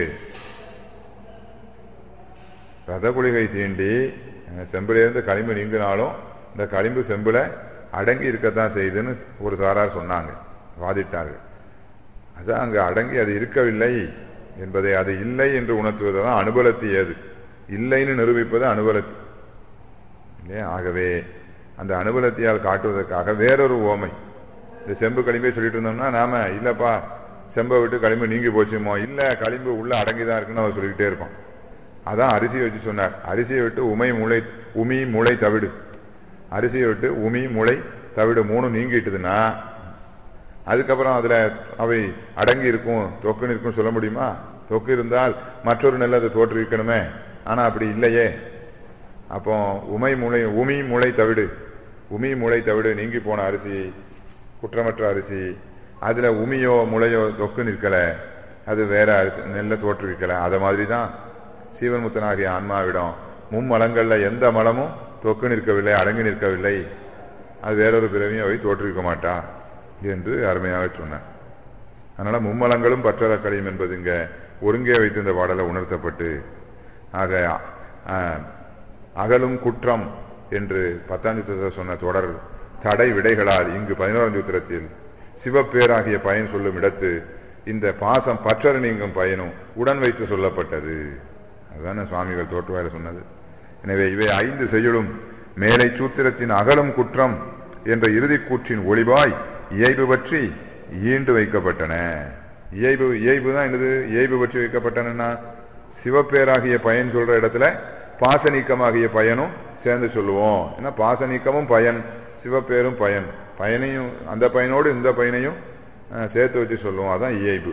ரதகுளிகை தீண்டி அஹ், செம்பிலிருந்து களிம்பு நீங்கினாலும் இந்த களிம்பு செம்புல அடங்கி இருக்கத்தான் செய்யுதுன்னு ஒரு சாரார் சொன்னாங்க வாதிட்டார்கள் அதான் அங்க அடங்கி அது இருக்கவில்லை என்பதை அது இல்லை என்று உணர்த்துவது தான் அனுபலத்தி ஏது இல்லைன்னு நிரூபிப்பது அனுபலத்தி இல்லையா ஆகவே அந்த அனுபலத்தியால் காட்டுவதற்காக வேறொரு ஓமை இந்த செம்பு களிம்பே சொல்லிட்டு இருந்தோம்னா நாம இல்லப்பா செம்பை விட்டு களிம்பு நீங்கி போச்சுமோ இல்ல களிம்பு உள்ள அடங்கிதான் இருக்குன்னு அவர் சொல்லிக்கிட்டே இருப்பான் அதான் அரிசியை வச்சு சொன்னார் அரிசியை விட்டு உமை முளை உமி முளை தவிடு அரிசியை விட்டு உமி முளை தவிடு மூணும் நீங்கிட்டுதுன்னா அதுக்கப்புறம் அதுல அவை அடங்கி இருக்கும் தொக்குன்னு இருக்கும் சொல்ல முடியுமா தொக்கு இருந்தால் மற்றொரு நெல் அதை தோற்றுவிக்கணுமே ஆனா அப்படி இல்லையே அப்போ உமை முளை உமி முளை தவிடு உமி முளை தவிடு நீங்கி போன அரிசி குற்றமற்ற அரிசி அதுல உமியோ முளையோ தொக்கு நிற்கல அது வேற அரிசி நெல்லை தோற்றுவிக்கல அத மாதிரி தான் சீவன்முத்தனாகிய ஆன்மாவிடம் மும்மலங்கள்ல எந்த மலமும் தொக்கு நிற்கவில்லை அடங்கி நிற்கவில்லை அது வேறொரு பிறவியும் அவை தோற்றுவிக்க மாட்டா என்று அருமையாக சொன்னார் அதனால மும்மலங்களும் பற்றற கழியும் என்பது இங்க ஒருங்கே வைத்து இந்த பாடலை உணர்த்தப்பட்டு ஆக ஆஹ், அகலும் குற்றம் என்று பத்தாம் சூத்திரத்தில் சொன்ன தொடர் தடை விடைகளால் இங்கு பதினோராம் சூத்திரத்தில் சிவப்பேராகிய பயன் சொல்லும் இடத்து இந்த பாசம் பற்றற நீங்கும் பயனும் உடன் வைத்து சொல்லப்பட்டது அதுதானே சுவாமிகள் தோற்றுவாயில சொன்னது எனவே இவை ஐந்து செய்யுளும் மேலை சூத்திரத்தின் அகலும் குற்றம் என்ற இறுதிக் கூற்றின் ஒளிவாய் இயைபு பற்றி ஈண்டு வைக்கப்பட்டன இயைபு இயைபு தான் என்னது இயைபு பற்றி வைக்கப்பட்டனன்னா சிவப்பேராகிய பயன் சொல்ற இடத்துல பாசநீக்கமாகிய பயனும் சேர்ந்து சொல்லுவோம் ஏன்னா பாசநீக்கமும் பயன் சிவப்பேரும் பயன் பயனையும் அந்த பயனோடு இந்த பயனையும் அஹ், சேர்த்து வச்சு சொல்லுவோம் அதான் இயைபு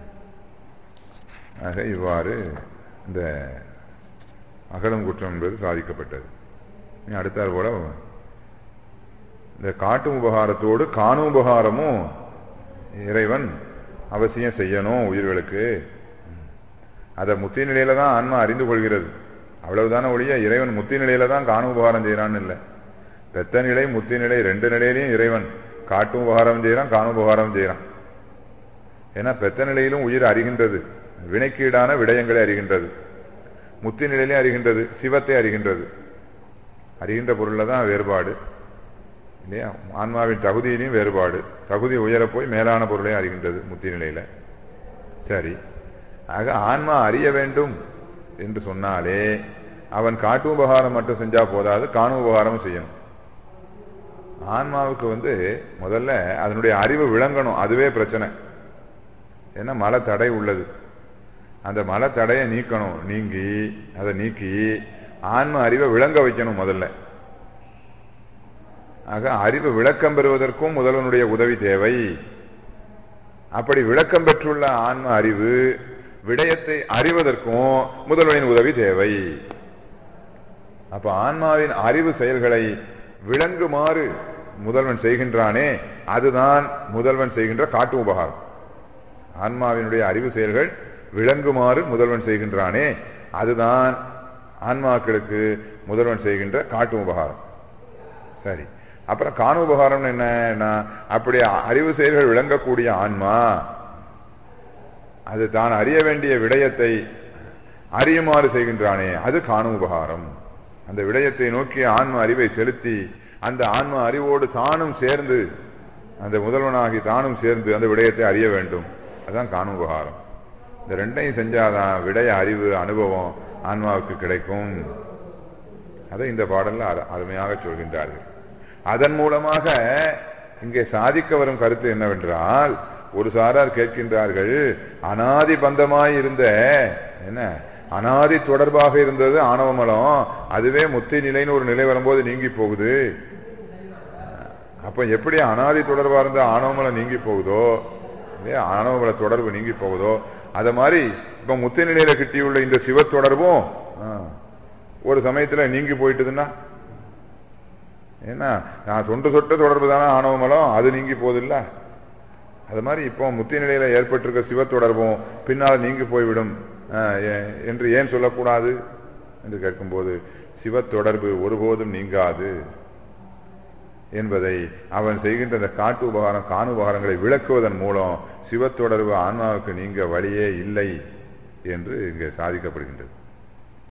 ஆக இவ்வாறு இந்த அகலம் குற்றம் என்பது சாதிக்கப்பட்டது இனி அடுத்தாற் போல இந்த காட்டும் உபகாரத்தோடு காணும் உபகாரமும் இறைவன் அவசியம் செய்யணும் உயிர்களுக்கு அதை முத்தி நிலையில தான் ஆன்மா அறிந்து கொள்கிறது அவ்வளவுதான ஒழிய இறைவன் முத்தி நிலையில தான் காணும் உபகாரம் செய்யறான்னு இல்லை பெத்த நிலை முத்தி நிலை ரெண்டு நிலையிலையும் இறைவன் காட்டும் உபகாரம் செய்யறான் காணும் உபகாரம் செய்யறான் ஏன்னா பெத்த நிலையிலும் உயிர் அறிகின்றது வினைக்கீடான விடயங்களை அறிகின்றது முத்தி நிலையிலே அறிகின்றது சிவத்தை அறிகின்றது அறிகின்ற பொருள்ல தான் வேறுபாடு இல்லையா ஆன்மாவின் தகுதியிலையும் வேறுபாடு தகுதி உயரப் போய் மேலான பொருளையும் அறிகின்றது முத்தி நிலையில சரி ஆக ஆன்மா அறிய வேண்டும் என்று சொன்னாலே அவன் காட்டு உபகாரம் மட்டும் செஞ்சா போதாது காணும் உபகாரம் செய்யணும் ஆன்மாவுக்கு வந்து முதல்ல அதனுடைய அறிவு விளங்கணும் அதுவே பிரச்சனை ஏன்னா மலை தடை உள்ளது அந்த மலை தடையை நீக்கணும் நீங்கி அதை நீக்கி ஆன்ம அறிவை விளங்க வைக்கணும் முதல்ல ஆக அறிவு விளக்கம் பெறுவதற்கும் முதல்வனுடைய உதவி தேவை அப்படி விளக்கம் பெற்றுள்ள ஆன்ம அறிவு விடயத்தை அறிவதற்கும் முதல்வனின் உதவி தேவை அப்ப ஆன்மாவின் அறிவு செயல்களை விளங்குமாறு முதல்வன் செய்கின்றானே அதுதான் முதல்வன் செய்கின்ற காட்டு உபகாரம் ஆன்மாவினுடைய அறிவு செயல்கள் விளங்குமாறு முதல்வன் செய்கின்றானே அதுதான் ஆன்மாக்களுக்கு முதல்வன் செய்கின்ற காட்டு உபகாரம் சரி அப்புறம் காணு உபகாரம் என்ன அப்படி அறிவு செயல்கள் விளங்கக்கூடிய ஆன்மா அது தான் அறிய வேண்டிய விடயத்தை அறியுமாறு செய்கின்றானே அது காணும் உபகாரம் அந்த விடயத்தை நோக்கி ஆன்ம அறிவை செலுத்தி அந்த ஆன்ம அறிவோடு தானும் சேர்ந்து அந்த முதல்வனாகி தானும் சேர்ந்து அந்த விடயத்தை அறிய வேண்டும் அதுதான் காணும் உபகாரம் இந்த ரெண்டையும் செஞ்சாதான் விடய அறிவு அனுபவம் ஆன்மாவுக்கு கிடைக்கும் அதை இந்த பாடல்ல அரு- அருமையாக சொல்கின்றார்கள் அதன் மூலமாக இங்கே சாதிக்க வரும் கருத்து என்னவென்றால் ஒரு சாரார் கேட்கின்றார்கள் அனாதி பந்தமாய் இருந்த என்ன அனாதி தொடர்பாக இருந்தது ஆணவமலம் அதுவே முத்தி நிலைன்னு ஒரு நிலை வரும்போது நீங்கி போகுது அப்ப எப்படி அனாதி தொடர்பா இருந்த ஆணவமலம் நீங்கி போகுதோ இல்லையா ஆணவமல தொடர்பு நீங்கி போகுதோ அத மாதிரி இப்ப முத்தி நிலையில கிட்டியுள்ள இந்த சிவ தொடர்பும் ஆ, ஒரு சமயத்துல நீங்கி போயிட்டுதுன்னா ஏன்னா நான் தொண்டு சொட்ட தொடர்பு தானே ஆணவமலம் அது நீங்கி போதில்ல அது மாதிரி இப்போ முத்தி நிலையில ஏற்பட்டிருக்க சிவ தொடர்பும் பின்னால் நீங்கி போய்விடும் ஆஹ், எ- என்று ஏன் சொல்லக்கூடாது என்று கேட்கும்போது சிவ தொடர்பு ஒருபோதும் நீங்காது என்பதை அவன் செய்கின்ற இந்த காட்டு உபகாரம் காணு உபகாரங்களை விளக்குவதன் மூலம் சிவ தொடர்பு ஆன்மாவுக்கு நீங்க வழியே இல்லை என்று இங்கே சாதிக்கப்படுகின்றது